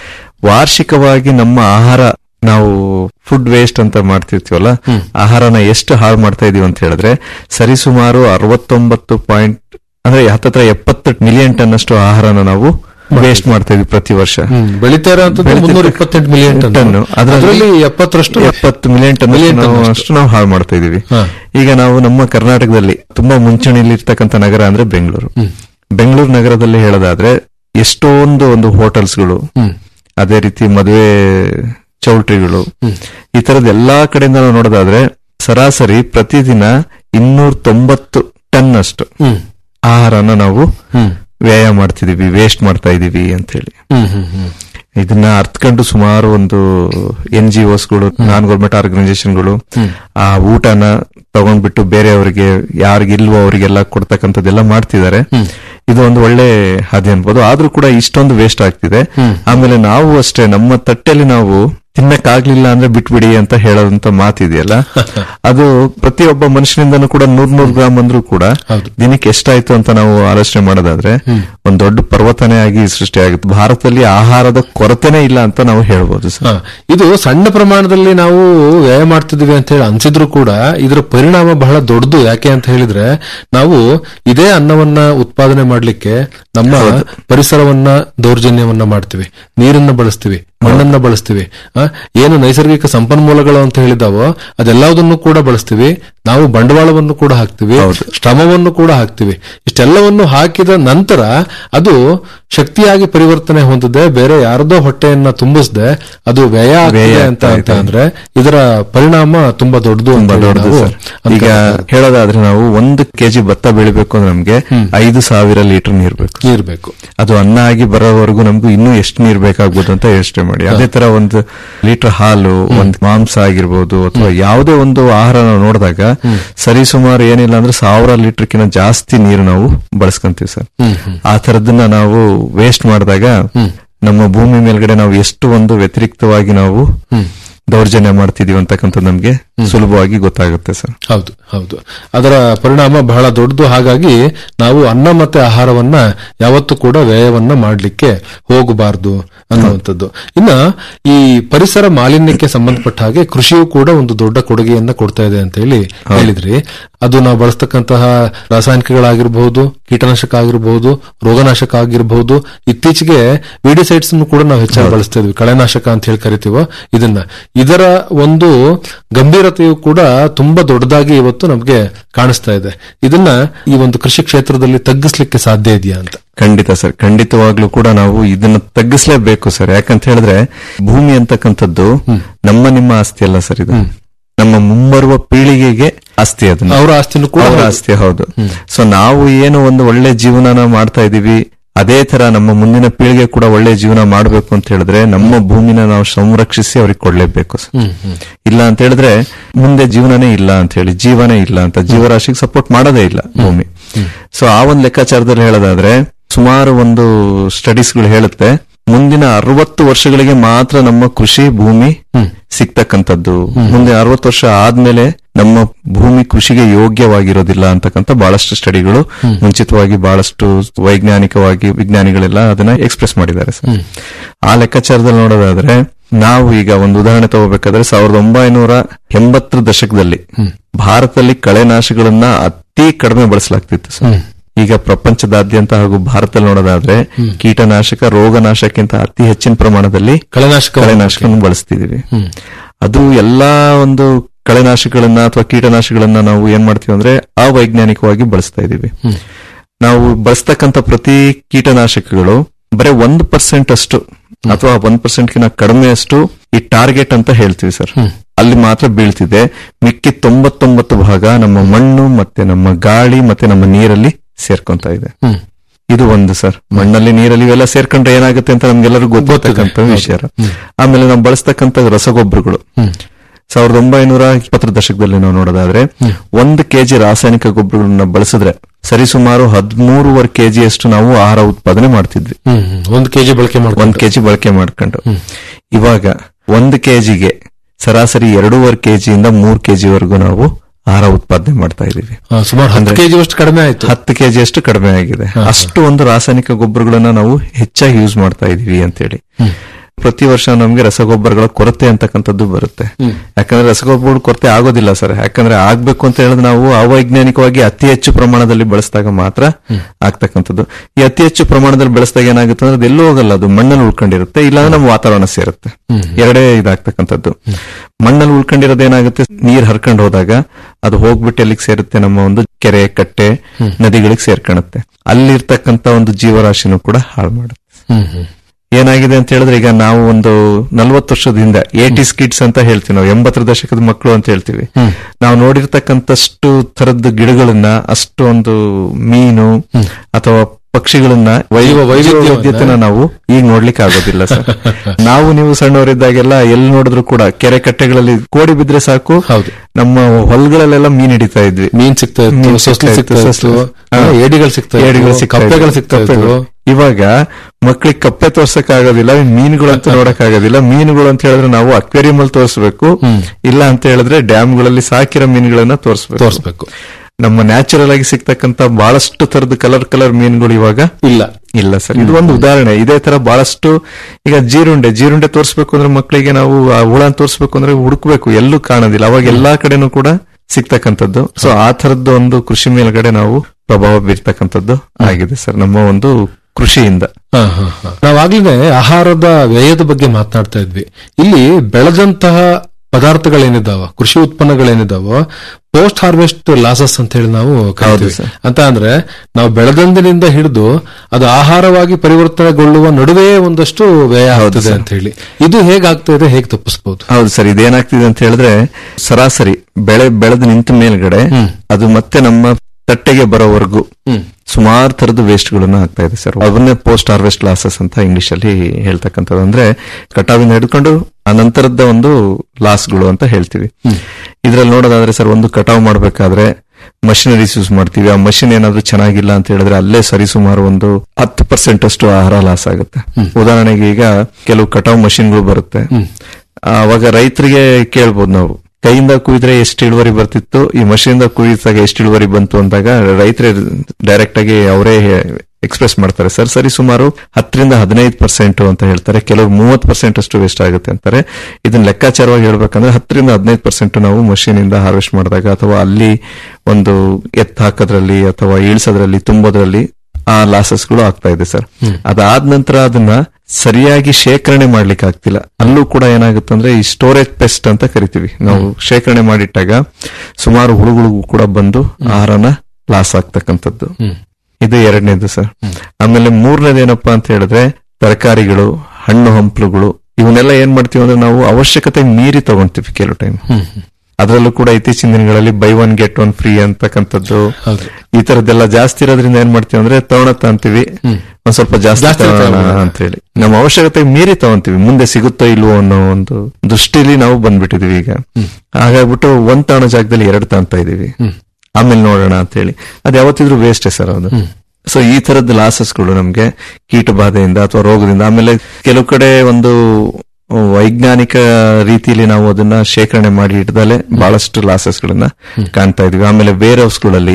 ವಾರ್ಷಿಕವಾಗಿ ನಮ್ಮ ಆಹಾರ ನಾವು ಫುಡ್ ವೇಸ್ಟ್ ಅಂತ ಮಾಡ್ತಿರ್ತೀವಲ್ಲ ಆಹಾರನ ಎಷ್ಟು ಹಾಳು ಮಾಡ್ತಾ ಇದೀವಿ ಅಂತ ಹೇಳಿದ್ರೆ ಸರಿಸುಮಾರು ಅರವತ್ತೊಂಬತ್ತು ಪಾಯಿಂಟ್ ಅಂದ್ರೆ ಹತ್ತತ್ರ ಎಪ್ಪತ್ತು ಮಿಲಿಯನ್ ಟನ್ ಅಷ್ಟು ಆಹಾರನ ನಾವು ವೇಸ್ಟ್ ಮಾಡ್ತಾ ಇದೀವಿ ಪ್ರತಿ ವರ್ಷ ಹ್ಮ್. ಬೆಳೀತಾ ಇರೋಂಥದ್ದು ಬೆಳೀತಾ ಮುನ್ನೂರ ಇರ್ತಕ್ಕ- ಇಪ್ಪತ್ತೆಂಟು ಮಿಲಿಯನ್ ಟನ್ ಟನ್ನು. ಅದ್ರಲ್ಲಿ ಅದರಲ್ಲಿ ಎಪ್ಪತ್ತರಷ್ಟು ಎಪ್ಪತ್ತು ಮಿಲಿಯನ್ ಟನ್ ಮಿಲಿಯನ್ ಟನ್ ನಾವು ಅಷ್ಟು. ಅಷ್ಟು ನಾವು ಹಾಳು ಮಾಡ್ತಾ ಇದೀವಿ ಹಾ. ಈಗ ನಾವು ನಮ್ಮ ಕರ್ನಾಟಕದಲ್ಲಿ ತುಂಬಾ ಮುಂಚೂಣಿಯಲ್ಲಿ ಇರ್ತಕ್ಕಂಥ ನಗರ ಅಂದ್ರೆ ಬೆಂಗಳೂರು ಬೆಂಗಳೂರು ನಗರದಲ್ಲಿ ಹೇಳೋದಾದ್ರೆ ಎಷ್ಟೊಂದು ಒಂದು ಹೋಟೆಲ್ಸ್ಗಳು ಹ್ಮ್. ಅದೇ ರೀತಿ ಮದುವೆ ಚೌಲ್ಟ್ರಿಗಳು ಈ ತರದ ಎಲ್ಲಾ ಕಡೆಯಿಂದ ನಾವು ನೋಡೋದಾದ್ರೆ ಸರಾಸರಿ ಪ್ರತಿದಿನ ಇನ್ನೂರ ತೊಂಬತ್ತು ಟನ್ ಅಷ್ಟು ಹ್ಮ್ ಆಹಾರನ ನಾವು ಹ್ಮ್ ವ್ಯಯ ಮಾಡ್ತಿದೀವಿ ವೇಸ್ಟ್ ಮಾಡ್ತಾ ಇದೀವಿ ಅಂತ ಹೇಳಿ ಹ್ಮ್ ಹ್ಮ್ ಹ್ಮ್ ಇದನ್ನ ಅರ್ಥಕೊಂಡು ಸುಮಾರು ಒಂದು ಎನ್ ಜಿ ಗಳು ನಾನ್ ಗೌರ್ಮೆಂಟ್ ಆರ್ಗನೈಸೇಷನ್ಗಳು ಆ ಊಟನ ತಗೊಂಡ್ಬಿಟ್ಟು ಬೇರೆಯವರಿಗೆ ಯಾರಿಗಿಲ್ವೋ ಅವರಿಗೆಲ್ಲ ಕೊಡ್ತಕ್ಕಂಥದ್ದೆಲ್ಲ ಮಾಡ್ತಿದ್ದಾರೆ ಇದು ಒಂದು ಒಳ್ಳೆ ಹಾದಿ ಅನ್ಬೋದು ಆದ್ರೂ ಕೂಡ ಇಷ್ಟೊಂದು ವೇಸ್ಟ್ ಆಗ್ತಿದೆ ಆಮೇಲೆ ನಾವು ಅಷ್ಟೇ ನಮ್ಮ ತಟ್ಟೆಯಲ್ಲಿ ನಾವು ತಿನ್ನಕ್ಕಾಗ್ಲಿಲ್ಲ ಅಂದ್ರೆ ಬಿಟ್ಬಿಡಿ ಅಂತ ಹೇಳೋದಂತ ಮಾತಿದೆಯಲ್ಲ ಅದು ಪ್ರತಿಯೊಬ್ಬ ಮನುಷ್ಯನಿಂದನೂ ಕೂಡ ನೂರ್ ನೂರ್ ಗ್ರಾಮ್ ಅಂದ್ರೂ ಕೂಡ ಹೌದು. ದಿನಕ್ಕೆ ಎಷ್ಟಾಯ್ತು ಅಂತ ನಾವು ಆಲೋಚನೆ ಮಾಡೋದಾದ್ರೆ ಒಂದ್ ದೊಡ್ಡ ಪರ್ವತನೇ ಆಗಿ ಸೃಷ್ಟಿಯಾಗುತ್ತೆ ಭಾರತದಲ್ಲಿ ಆಹಾರದ ಕೊರತೆನೇ ಇಲ್ಲ ಅಂತ ನಾವು ಹೇಳ್ಬೋದು ಸರ್ ಹಾ, ಇದು ಸಣ್ಣ ಪ್ರಮಾಣದಲ್ಲಿ ನಾವು ವ್ಯಯ ಮಾಡ್ತಿದೀವಿ ಅಂತ ಹೇಳಿ ಅನ್ಸಿದ್ರು ಕೂಡ ಇದರ ಪರಿಣಾಮ ಬಹಳ ದೊಡ್ಡದು ಯಾಕೆ ಅಂತ ಹೇಳಿದ್ರೆ ನಾವು ಇದೇ ಅನ್ನವನ್ನ ಉತ್ಪಾದನೆ ಮಾಡ್ಲಿಕ್ಕೆ ನಮ್ಮ ಪರಿಸರವನ್ನ ದೌರ್ಜನ್ಯವನ್ನ ಮಾಡ್ತೀವಿ ನೀರನ್ನ ಬಳಸ್ತೀವಿ ಮಣ್ಣನ್ನ ಬಳಸ್ತೀವಿ ಆ, ಏನು ನೈಸರ್ಗಿಕ ಸಂಪನ್ಮೂಲಗಳು ಅಂತ ಹೇಳಿದಾವೋ ಅದೆಲ್ಲದನ್ನು ಕೂಡ ಬಳಸ್ತೀವಿ ನಾವು ಬಂಡವಾಳವನ್ನು ಕೂಡ ಹಾಕ್ತಿವಿ ಶ್ರಮವನ್ನು ಕೂಡ ಹಾಕ್ತಿವಿ ಇಷ್ಟೆಲ್ಲವನ್ನು ಹಾಕಿದ ನಂತರ ಅದು ಶಕ್ತಿಯಾಗಿ ಪರಿವರ್ತನೆ ಹೊಂದದೆ ಬೇರೆ ಯಾರದೋ ಹೊಟ್ಟೆಯನ್ನ ತುಂಬಿಸದೆ ಅದು ವ್ಯಯ ಆಗ್ತಿದೆ ವ್ಯಯ ಅಂತ ಆಗ್ತಾ ಅಂತ ಇದೆ. ಅಂದ್ರೆ ಇದರ ಪರಿಣಾಮ ತುಂಬಾ ದೊಡ್ಡದು ಅಂತ ತುಂಬಾ ಹೇಳಿ ದೊಡ್ಡದು ನಾವು ಸರ್ ಈಗ ಅನ್ಕೊಳ್ಬೇಕಾಗುತ್ತೆ. ಹೇಳೋದಾದ್ರೆ ನಾವು ಒಂದು ಕೆಜಿ ಭತ್ತ ಬೆಳಿಬೇಕು ಅಂದ್ರೆ ನಮ್ಗೆ ಐದು ಸಾವಿರ ಲೀಟರ್ ನೀರ್ ಬೇಕು ನೀರ್ ಬೇಕು ಅದು ಅನ್ನ ಆಗಿ ಬರೋವರೆಗೂ ನಮ್ಗೂ ಇನ್ನೂ ಎಷ್ಟು ನೀರ್ ಬೇಕಾಗ್ಬೋದು ಅಂತ ಯೋಚನೆ ಮಾಡಿ ಅದೇ ತರ ಒಂದು ಲೀಟರ್ ಹಾಲು ಒಂದ್ ಮಾಂಸ ಆಗಿರ್ಬೋದು ಅಥವಾ ಯಾವುದೇ ಒಂದು ಆಹಾರ ನಾವು ನೋಡಿದಾಗ ಸರಿಸುಮಾರು ಏನಿಲ್ಲ ಅಂದ್ರೆ ಸಾವಿರ ಲೀಟರ್ಕಿಂತ ಜಾಸ್ತಿ ನೀರು ನಾವು ಬಳಸ್ಕೊಂತೀವಿ ಸರ್ ಆ ತರದನ್ನ ನಾವು ವೇಸ್ಟ್ ಮಾಡಿದಾಗ ನಮ್ಮ ಭೂಮಿ ಮೇಲ್ಗಡೆ ನಾವು ಎಷ್ಟು ಒಂದು ವ್ಯತಿರಿಕ್ತವಾಗಿ ನಾವು ದೌರ್ಜನ್ಯ ಮಾಡ್ತಿದೀವಿ ಅಂತಕ್ಕಂಥದ್ದು ನಮ್ಗೆ ಸುಲಭವಾಗಿ ಗೊತ್ತಾಗುತ್ತೆ ಸರ್ ಹೌದು ಹೌದು ಅದರ ಪರಿಣಾಮ ಬಹಳ ದೊಡ್ಡದು ಹಾಗಾಗಿ ನಾವು ಅನ್ನ ಮತ್ತೆ ಆಹಾರವನ್ನ ಯಾವತ್ತೂ ಕೂಡ ವ್ಯಯವನ್ನ ಮಾಡಲಿಕ್ಕೆ ಹೋಗಬಾರದು ಅನ್ನುವಂಥದ್ದು ಇನ್ನ ಈ ಪರಿಸರ ಮಾಲಿನ್ಯಕ್ಕೆ ಸಂಬಂಧಪಟ್ಟ ಹಾಗೆ ಕೃಷಿಯು ಕೂಡ ಒಂದು ದೊಡ್ಡ ಕೊಡುಗೆಯನ್ನ ಕೊಡ್ತಾ ಇದೆ ಅಂತ ಹೇಳಿ ಹೇಳಿದ್ರಿ ಅದು ನಾವು ಬಳಸ್ತಕ್ಕಂತಹ ರಾಸಾಯನಿಕಗಳಾಗಿರಬಹುದು ಕೀಟನಾಶಕ ಆಗಿರಬಹುದು ರೋಗನಾಶಕ ಆಗಿರಬಹುದು ಇತ್ತೀಚೆಗೆ ವಿಡಿಸೈಡ್ಸ್ ಕೂಡ ನಾವು ಹೆಚ್ಚಾಗಿ ಬಳಸ್ತಾ ಇದ್ವಿ ಕಳೆನಾಶಕ ಅಂತ ಹೇಳಿ ಕರಿತೀವೋ ಇದನ್ನ ಇದರ ಒಂದು ಗಂಭೀರತೆಯು ಕೂಡ ತುಂಬಾ ದೊಡ್ಡದಾಗಿ ಇವತ್ತು ನಮಗೆ ಕಾಣಿಸ್ತಾ ಇದೆ ಇದನ್ನ ಈ ಒಂದು ಕೃಷಿ ಕ್ಷೇತ್ರದಲ್ಲಿ ತಗ್ಗಿಸ್ಲಿಕ್ಕೆ ಸಾಧ್ಯ ಇದೆಯಾ ಅಂತ ಖಂಡಿತ ಸರ್ ಖಂಡಿತವಾಗ್ಲೂ ಕೂಡ ನಾವು ಇದನ್ನ ತಗ್ಗಿಸ್ಲೇಬೇಕು ಸರ್ ಯಾಕಂತ ಹೇಳಿದ್ರೆ ಭೂಮಿ ಅಂತಕ್ಕಂಥದ್ದು ನಮ್ಮ ನಿಮ್ಮ ಆಸ್ತಿ ಅಲ್ಲ ಸರ್ ಇದು ನಮ್ಮ ಮುಂಬರುವ ಪೀಳಿಗೆಗೆ ಆಸ್ತಿ ಅದನ್ನ ಅವರ ಆಸ್ತಿನೂ ಕೂಡ ಅವರ ಹೌದು. ಆಸ್ತಿ ಹೌದು ಸೊ ನಾವು ಏನು ಒಂದು ಒಳ್ಳೆ ಜೀವನನ ಮಾಡ್ತಾ ಇದೀವಿ ಅದೇ ತರ ನಮ್ಮ ಮುಂದಿನ ಪೀಳಿಗೆ ಕೂಡ ಒಳ್ಳೆ ಜೀವನ ಮಾಡಬೇಕು ಅಂತ ಹೇಳಿದ್ರೆ ನಮ್ಮ ಭೂಮಿನ ನಾವು ಸಂರಕ್ಷಿಸಿ ಅವ್ರಿಗೆ ಕೊಡ್ಲೇಬೇಕು ಸರ್ ಇಲ್ಲ ಅಂತ ಹೇಳಿದ್ರೆ ಮುಂದೆ ಜೀವನನೇ ಇಲ್ಲ ಅಂತ ಹೇಳಿ ಜೀವನೇ ಇಲ್ಲ ಅಂತ ಜೀವರಾಶಿಗೆ ಸಪೋರ್ಟ್ ಮಾಡೋದೇ ಇಲ್ಲ ಭೂಮಿ ಸೊ ಆ ಒಂದು ಲೆಕ್ಕಾಚಾರದಲ್ಲಿ ಹೇಳೋದಾದ್ರೆ ಸುಮಾರು ಒಂದು ಸ್ಟಡೀಸ್ಗಳು ಹೇಳುತ್ತೆ ಮುಂದಿನ ಅರವತ್ತು ವರ್ಷಗಳಿಗೆ ಮಾತ್ರ ನಮ್ಮ ಕೃಷಿ ಭೂಮಿ ಸಿಗ್ತಕ್ಕಂಥದ್ದು ಮುಂದೆ ಅರವತ್ತು ವರ್ಷ ಆದ್ಮೇಲೆ ನಮ್ಮ ಭೂಮಿ ಕೃಷಿಗೆ ಯೋಗ್ಯವಾಗಿರೋದಿಲ್ಲ ಅಂತಕ್ಕಂಥ ಬಹಳಷ್ಟು ಸ್ಟಡಿಗಳು ಮುಂಚಿತವಾಗಿ ಬಹಳಷ್ಟು ವೈಜ್ಞಾನಿಕವಾಗಿ ವಿಜ್ಞಾನಿಗಳೆಲ್ಲ ಅದನ್ನ ಎಕ್ಸ್ಪ್ರೆಸ್ ಮಾಡಿದ್ದಾರೆ ಸರ್ ಆ ಲೆಕ್ಕಾಚಾರದಲ್ಲಿ ನೋಡೋದಾದ್ರೆ ನಾವು ಈಗ ಒಂದು ಉದಾಹರಣೆ ತಗೋಬೇಕಾದ್ರೆ ಸಾವಿರದ ಒಂಬೈನೂರ ಎಂಬತ್ತರ ದಶಕದಲ್ಲಿ ಭಾರತದಲ್ಲಿ ಕಳೆನಾಶಗಳನ್ನ ಅತಿ ಕಡಿಮೆ ಬಳಸಲಾಗ್ತಿತ್ತು ಸರ್ ಈಗ ಪ್ರಪಂಚದಾದ್ಯಂತ ಹಾಗೂ ಭಾರತದಲ್ಲಿ ನೋಡೋದಾದ್ರೆ ಕೀಟನಾಶಕ ರೋಗನಾಶಕ್ಕಿಂತ ಅತಿ ಹೆಚ್ಚಿನ ಪ್ರಮಾಣದಲ್ಲಿ ಕಳೆನಾಶಕ ಕಳೆನಾಶಕ ಬಳಸ್ತಿದೀವಿ ಅದು ಎಲ್ಲಾ ಒಂದು ಕಳೆನಾಶಕಗಳನ್ನ ಅಥವಾ ಕೀಟನಾಶಕಗಳನ್ನ ನಾವು ಏನ್ ಮಾಡ್ತೀವಿ ಅಂದ್ರೆ ಅವೈಜ್ಞಾನಿಕವಾಗಿ ಬಳಸ್ತಾ ಇದೀವಿ ನಾವು ಬಳಸ್ತಕ್ಕಂತ ಪ್ರತಿ ಕೀಟನಾಶಕಗಳು ಬರೀ ಒಂದು ಪರ್ಸೆಂಟ್ ಅಷ್ಟು ಅಥವಾ ಒಂದ್ ಪರ್ಸೆಂಟ್ಗಿನ ಕಡಿಮೆ ಅಷ್ಟು ಈ ಟಾರ್ಗೆಟ್ ಅಂತ ಹೇಳ್ತೀವಿ ಸರ್ ಅಲ್ಲಿ ಮಾತ್ರ ಬೀಳ್ತಿದೆ ಮಿಕ್ಕಿ ತೊಂಬತ್ತೊಂಬತ್ತು ಭಾಗ ನಮ್ಮ ಮಣ್ಣು ಮತ್ತೆ ನಮ್ಮ ಗಾಳಿ ಮತ್ತೆ ನಮ್ಮ ನೀರಲ್ಲಿ ಸೇರ್ಕೊಂತ ಇದೆ ಇದು ಒಂದು ಸರ್ ಮಣ್ಣಲ್ಲಿ ನೀರಲ್ಲಿ ಇವೆಲ್ಲ ಸೇರ್ಕೊಂಡ್ರೆ ಏನಾಗುತ್ತೆ ಅಂತ ನಮ್ಗೆಲ್ಲರಿಗೂ ಗೊತ್ತಿರ್ತಕ್ಕಂಥ ವಿಷಯ ಆಮೇಲೆ ನಾವು ಬಳಸ್ತಕ್ಕಂಥ ರಸಗೊಬ್ಬರಗಳು ಸಾವಿರದ ಒಂಬೈನೂರ ಇಪ್ಪತ್ತರ ದಶಕದಲ್ಲಿ ನಾವು ನೋಡೋದಾದ್ರೆ ಒಂದು ಕೆಜಿ ರಾಸಾಯನಿಕ ಗೊಬ್ಬರಗಳನ್ನ ಬಳಸಿದ್ರೆ ಸರಿಸುಮಾರು ಹದಿಮೂರುವರೆ ಕೆಜಿಯಷ್ಟು ನಾವು ಆಹಾರ ಉತ್ಪಾದನೆ ಮಾಡ್ತಿದ್ವಿ ಹ್ಮ್ ಹ್ಮ್. ಒಂದ್ ಕೆಜಿ ಬಳಕೆ ಮಾಡ್ಕೊಂಡು ಒಂದ್ ಕೆಜಿ ಬಳಕೆ ಮಾಡ್ಕೊಂಡು ಇವಾಗ ಒಂದು ಕೆಜಿಗೆ ಸರಾಸರಿ ಎರಡೂವರೆ ಕೆಜಿಯಿಂದ ಮೂರ್ ಕೆಜಿವರೆಗೂ ನಾವು ಆಹಾರ ಉತ್ಪಾದನೆ ಮಾಡ್ತಾ ಇದೀವಿ ಹಾ, ಸುಮಾರು ಹತ್ತು ಕೆಜಿ ಅಷ್ಟು ಕಡಿಮೆ ಆಯ್ತು ಹತ್ತು ಕೆಜಿ ಅಷ್ಟು ಕಡಿಮೆ ಆಗಿದೆ ಅಷ್ಟು ಒಂದು ರಾಸಾಯನಿಕ ಗೊಬ್ಬರಗಳನ್ನ ನಾವು ಹೆಚ್ಚಾಗಿ ಯೂಸ್ ಮಾಡ್ತಾ ಇದೀವಿ ಅಂತೇಳಿ ಪ್ರತಿ ವರ್ಷ ನಮ್ಗೆ ರಸಗೊಬ್ಬರಗಳ ಕೊರತೆ ಅಂತಕ್ಕಂಥದ್ದು ಬರುತ್ತೆ ಯಾಕಂದ್ರೆ ರಸಗೊಬ್ಬರ ಕೊರತೆ ಆಗೋದಿಲ್ಲ ಸರ್ ಯಾಕಂದ್ರೆ ಆಗ್ಬೇಕು ಅಂತ ಹೇಳಿದ್ರೆ ನಾವು ಅವೈಜ್ಞಾನಿಕವಾಗಿ ಅತಿ ಹೆಚ್ಚು ಪ್ರಮಾಣದಲ್ಲಿ ಬಳಸಿದಾಗ ಮಾತ್ರ ಆಗ್ತಕ್ಕಂಥದ್ದು ಈ ಅತಿ ಹೆಚ್ಚು ಪ್ರಮಾಣದಲ್ಲಿ ಬೆಳೆಸಿದಾಗ ಏನಾಗುತ್ತೆ ಅಂದ್ರೆ ಅದೆಲ್ಲೂ ಹೋಗಲ್ಲ ಅದು ಮಣ್ಣಲ್ಲಿ ಉಳ್ಕೊಂಡಿರುತ್ತೆ ಇಲ್ಲಾಂದ್ರೆ ನಮ್ಮ ವಾತಾವರಣ ಸೇರುತ್ತೆ ಎರಡೇ ಇದಾಗ್ತಕ್ಕಂಥದ್ದು ಮಣ್ಣಲ್ಲಿ ಉಳ್ಕೊಂಡಿರೋದು ಏನಾಗುತ್ತೆ ನೀರ್ ಹರ್ಕೊಂಡು ಹೋದಾಗ ಅದು ಹೋಗ್ಬಿಟ್ಟು ಎಲ್ಲಿಗೆ ಸೇರುತ್ತೆ ನಮ್ಮ ಒಂದು ಕೆರೆ ಕಟ್ಟೆ ನದಿಗಳಿಗೆ ಸೇರ್ಕೊಳುತ್ತೆ ಅಲ್ಲಿರ್ತಕ್ಕಂಥ ಒಂದು ಜೀವರಾಶಿನೂ ಕೂಡ ಹಾಳು ಮಾಡುತ್ತೆ ಹ್ಮ್ ಹ್ಮ್ ಏನಾಗಿದೆ ಅಂತ ಹೇಳಿದ್ರೆ ಈಗ ನಾವು ಒಂದು ನಲ್ವತ್ತು ವರ್ಷದ ಹಿಂದೆ ಏಟಿಸ್ ಕಿಡ್ಸ್ ಅಂತ ಹೇಳ್ತೀವಿ ನಾವು ಎಂಬತ್ತರ ದಶಕದ ಮಕ್ಕಳು ಅಂತ ಹೇಳ್ತೀವಿ ನಾವು ನೋಡಿರ್ತಕ್ಕಂಥಷ್ಟು ತರದ್ದು ಗಿಡಗಳನ್ನ ಅಷ್ಟು ಒಂದು ಮೀನು ಅಥವಾ ಪಕ್ಷಿಗಳನ್ನ ವೈ- ವೈವಿಧ್ಯವನ್ನ- ವೈವಿಧ್ಯತೆನ ನಾವು ಈಗ ನೋಡ್ಲಿಕ್ಕೆ ಆಗೋದಿಲ್ಲ ಸರ್ ನಾವು ನೀವು ಸಣ್ಣವರಿದ್ದಾಗೆಲ್ಲ ಎಲ್ಲಿ ನೋಡಿದ್ರು ಕೂಡ ಕೆರೆ ಕಟ್ಟೆಗಳಲ್ಲಿ ಕೋಡಿ ಬಿದ್ರೆ ಸಾಕು ಹೌದು. ನಮ್ಮ ಹೊಲಗಳಲ್ಲೆಲ್ಲ ಮೀನ್ ಹಿಡಿತಾ ಇದ್ವಿ ಮೀನ್ ಸಿಗ್ತಾ ಇತ್ತು ಮೀನ್ ಸೊಸಲು ಸಿಗ್ತಾ ಸಿಗ್ತಾ ಇತ್ತು, ಇತ್ತು ಸೊಸಲು. ಹಾ. ಏಡಿಗಳು ಸಿಗ್ತಾ ಇತ್ತು ಏಡಿಗಳು ಸಿಗ್ತಾ ಇದ್ವು. ಕಪ್ಪೆಗಳು ಸಿಗ್ತಾ ಇತ್ತು ಕಪ್ಪೆಗಳು. ಇವಾಗ ಮಕ್ಳಿಗೆ ಕಪ್ಪೆ ತೋರ್ಸಕ್ ಆಗೋದಿಲ್ಲ ಮೀನುಗಳು ಅಂತ ನೋಡಕ್ ಆಗೋದಿಲ್ಲ ಮೀನುಗಳು ಅಂತ ಹೇಳಿದ್ರೆ ನಾವು ಅಕ್ವೇರಿಯಂ ಅಲ್ಲಿ ತೋರಿಸ್ಬೇಕು ಇಲ್ಲ ಅಂತ ಹೇಳಿದ್ರೆ ಡ್ಯಾಮ್ಗಳಲ್ಲಿ ಸಾಕಿರೋ ಮೀನುಗಳನ್ನ ತೋರಿಸ್ಬೇಕು ತೋರಿಸ್ಬೇಕು ನಮ್ಮ ನ್ಯಾಚುರಲ್ ಆಗಿ ಸಿಗ್ತಕ್ಕಂತ ಬಹಳಷ್ಟು ತರದ ಕಲರ್ ಕಲರ್ ಮೀನುಗಳು ಇವಾಗ ಇಲ್ಲ ಇಲ್ಲ ಸರ್ ಇದು ಒಂದು ಉದಾಹರಣೆ ಇದೇ ತರ ಬಹಳಷ್ಟು ಈಗ ಜೀರುಂಡೆ ಜೀರುಂಡೆ ತೋರಿಸ್ಬೇಕು ಅಂದ್ರೆ ಮಕ್ಕಳಿಗೆ ನಾವು ಆ ಹುಳ ತೋರಿಸ್ಬೇಕು ಅಂದ್ರೆ ಹುಡುಕ್ಬೇಕು ಎಲ್ಲೂ ಕಾಣೋದಿಲ್ಲ ಅವಾಗ ಎಲ್ಲಾ ಕಡೆನೂ ಕೂಡ ಸಿಗ್ತಕ್ಕಂಥದ್ದು ಸೊ ಆ ತರದ್ದು ಒಂದು ಕೃಷಿ ಮೇಲ್ಗಡೆ ನಾವು ಪ್ರಭಾವ ಬೀರ್ತಕ್ಕಂಥದ್ದು ಆಗಿದೆ ಸರ್ ನಮ್ಮ ಒಂದು ಕೃಷಿಯಿಂದ ಹಾ, ಹಾ, ಹಾ. ನಾವಾಗ್ಲೇ ಆಹಾರದ ವ್ಯಯದ ಬಗ್ಗೆ ಮಾತನಾಡ್ತಾ ಇದ್ವಿ ಇಲ್ಲಿ ಬೆಳೆದಂತಹ ಪದಾರ್ಥಗಳೇನಿದಾವ ಕೃಷಿ ಉತ್ಪನ್ನಗಳೇನಿದಾವೋ ಪೋಸ್ಟ್ ಹಾರ್ವೆಸ್ಟ್ ಲಾಸಸ್ ಅಂತ ಹೇಳಿ ನಾವು ಕರಿತೀವಿ ಸರ್. ಅಂತ ಅಂದ್ರೆ ನಾವು ಬೆಳೆದಂದಿನಿಂದ ಹಿಡಿದು ಅದು ಆಹಾರವಾಗಿ ಪರಿವರ್ತನೆಗೊಳ್ಳುವ ನಡುವೆ ಒಂದಷ್ಟು ವ್ಯಯ ಆಗ್ತದೆ ಅಂತ ಹೇಳಿ ಇದು ಹೇಗಾಗ್ತಾ ಇದೆ ಹೇಗೆ ತಪ್ಪಿಸಬಹುದು ಹೌದು ಸರ್ ಇದೇನಾಗ್ತಿದೆ ಅಂತ ಹೇಳಿದ್ರೆ ಸರಾಸರಿ ಬೆಳೆ ಬೆಳೆದು ನಿಂತ ಮೇಲ್ಗಡೆ ಅದು ಮತ್ತೆ ನಮ್ಮ ತಟ್ಟೆಗೆ ಬರೋವರೆಗೂ ಸುಮಾರು ತರದ ವೇಸ್ಟ್ ಗಳನ್ನ ಆಗ್ತಾ ಇದೆ ಸರ್ ಅವನ್ನೇ ಪೋಸ್ಟ್ ಹಾರ್ವೆಸ್ಟ್ ಲಾಸಸ್ ಅಂತ ಇಂಗ್ಲಿಷ್ ಅಲ್ಲಿ ಹೇಳ್ತಕ್ಕಂಥದ್ದು ಅಂದ್ರೆ ಕಟಾವಿಂದ ಹಿಡ್ಕೊಂಡು ಆ ನಂತರದ ಒಂದು ಲಾಸ್ಗಳು ಅಂತ ಹೇಳ್ತೀವಿ ಇದ್ರಲ್ಲಿ ನೋಡೋದಾದ್ರೆ ಸರ್ ಒಂದು ಕಟಾವ್ ಮಾಡ್ಬೇಕಾದ್ರೆ ಮಷಿನರೀಸ್ ಯೂಸ್ ಮಾಡ್ತೀವಿ ಆ ಮಷಿನ್ ಏನಾದ್ರೂ ಚೆನ್ನಾಗಿಲ್ಲ ಅಂತ ಹೇಳಿದ್ರೆ ಅಲ್ಲೇ ಸರಿಸುಮಾರು ಒಂದು ಹತ್ತು ಪರ್ಸೆಂಟ್ ಅಷ್ಟು ಆಹಾರ ಲಾಸ್ ಆಗುತ್ತೆ ಉದಾಹರಣೆಗೆ ಈಗ ಕೆಲವು ಕಟಾವ್ ಮಷಿನ್ಗಳು ಬರುತ್ತೆ ಅವಾಗ ರೈತರಿಗೆ ಕೇಳ್ಬೋದು ನಾವು ಕೈಯಿಂದ ಕುಯ್ದ್ರೆ ಎಷ್ಟು ಇಳುವರಿ ಬರ್ತಿತ್ತು ಈ ಮಷೀನ್ ಕುಯ್ದಾಗ ಎಷ್ಟು ಇಳುವರಿ ಬಂತು ಅಂದಾಗ ರೈತರೇ ಡೈರೆಕ್ಟ್ ಆಗಿ ಅವರೇ ಎಕ್ಸ್ಪ್ರೆಸ್ ಮಾಡ್ತಾರೆ ಸರ್ ಸರಿ ಸುಮಾರು ಹತ್ತರಿಂದ ಹದಿನೈದು ಪರ್ಸೆಂಟ್ ಅಂತ ಹೇಳ್ತಾರೆ ಕೆಲವರು ಮೂವತ್ತು ಪರ್ಸೆಂಟ್ ಅಷ್ಟು ವೇಸ್ಟ್ ಆಗುತ್ತೆ ಅಂತಾರೆ ಇದನ್ನ ಲೆಕ್ಕಾಚಾರವಾಗಿ ಹೇಳ್ಬೇಕಂದ್ರೆ ಹತ್ತರಿಂದ ಹದಿನೈದು ಪರ್ಸೆಂಟ್ ನಾವು ಮಷೀನ್ ಇಂದ ಹಾರ್ವೆಸ್ಟ್ ಮಾಡಿದಾಗ ಅಥವಾ ಅಲ್ಲಿ ಒಂದು ಎತ್ ಹಾಕೋದ್ರಲ್ಲಿ ಅಥವಾ ಇಳಿಸೋದ್ರಲ್ಲಿ ತುಂಬೋದ್ರಲ್ಲಿ ಆ ಲಾಸಸ್ಗಳು ಆಗ್ತಾ ಇದೆ ಸರ್ ಅದಾದ ನಂತರ ಅದನ್ನ ಸರಿಯಾಗಿ ಶೇಖರಣೆ ಮಾಡ್ಲಿಕ್ಕೆ ಆಗ್ತಿಲ್ಲ ಅಲ್ಲೂ ಕೂಡ ಏನಾಗುತ್ತೆ ಅಂದ್ರೆ ಈ ಸ್ಟೋರೇಜ್ ಪೆಸ್ಟ್ ಅಂತ ಕರಿತೀವಿ ನಾವು ಶೇಖರಣೆ ಮಾಡಿಟ್ಟಾಗ ಸುಮಾರು ಹುಳುಗಳಿಗೂ ಕೂಡ ಬಂದು ಆಹಾರನ ಲಾಸ್ ಆಗ್ತಕ್ಕಂಥದ್ದು ಇದು ಎರಡನೇದು ಸರ್ ಆಮೇಲೆ ಮೂರನೇದು ಏನಪ್ಪಾ ಅಂತ ಹೇಳಿದ್ರೆ ತರಕಾರಿಗಳು ಹಣ್ಣು ಹಂಪಲುಗಳು ಇವನ್ನೆಲ್ಲ ಏನ್ ಮಾಡ್ತೀವಿ ಅಂದ್ರೆ ನಾವು ಅವಶ್ಯಕತೆ ಮೀರಿ ತಗೊಂತೀವಿ ಕೆಲವು ಟೈಮ್ ಅದರಲ್ಲೂ ಕೂಡ ಇತ್ತೀಚಿನ ದಿನಗಳಲ್ಲಿ buy one get one free ಅಂತಕ್ಕಂಥದ್ದು ಹೌದು. ಈ ತರದ್ದೆಲ್ಲ ಜಾಸ್ತಿ ಇರೋದ್ರಿಂದ ಏನ್ ಮಾಡ್ತೀವಿ ಅಂದ್ರೆ ತಗೊಳತ್ತ ಅಂತೀವಿ ಒಂದ್ ಸ್ವಲ್ಪ ಜಾಸ್ತಿ ಜಾಸ್ತಿ ತಗೊಳ್ಳೋಣ ತಗೊಳ್ಳೋಣ. ಅಂತ ಹೇಳಿ ನಮ್ಮ ಅವಶ್ಯಕತೆ ಮೀರಿ ತಗೊಂತೀವಿ ಮುಂದೆ ಸಿಗುತ್ತೋ ಇಲ್ವೋ ಅನ್ನೋ ಒಂದು ದೃಷ್ಟಿಲಿ ನಾವು ಬಂದ್ಬಿಟ್ಟಿದೀವಿ ಈಗ ಹಾಗಾಗ್ಬಿಟ್ಟು ಒಂದ್ ತಾಣೋ ಜಾಗದಲ್ಲಿ ಎರಡು ತಾಣ್ತಾ ಇದೀವಿ ಆಮೇಲೆ ನೋಡೋಣ ಅಂತ ಹೇಳಿ ಅದ್ ಯಾವತ್ತಿದ್ರು ವೇಸ್ಟೇ ಸರ್ ಅದು ಸೊ ಈ ತರದ ಲಾಸಸ್ಗಳು ನಮ್ಗೆ ಕೀಟ ಬಾಧೆಯಿಂದ ಅಥವಾ ರೋಗದಿಂದ ಆಮೇಲೆ ಕೆಲವು ಕಡೆ ಒಂದು ವೈಜ್ಞಾನಿಕ ರೀತಿಯಲ್ಲಿ ನಾವು ಅದನ್ನ ಶೇಖರಣೆ ಮಾಡಿ ಇಡ್ದಲೆ ಬಹಳಷ್ಟು ಲಾಸಸ್ ಗಳನ್ನ ಕಾಣ್ತಾ ಇದೀವಿ ಆಮೇಲೆ ವೇರ್ ಹೌಸ್ಗಳಲ್ಲಿ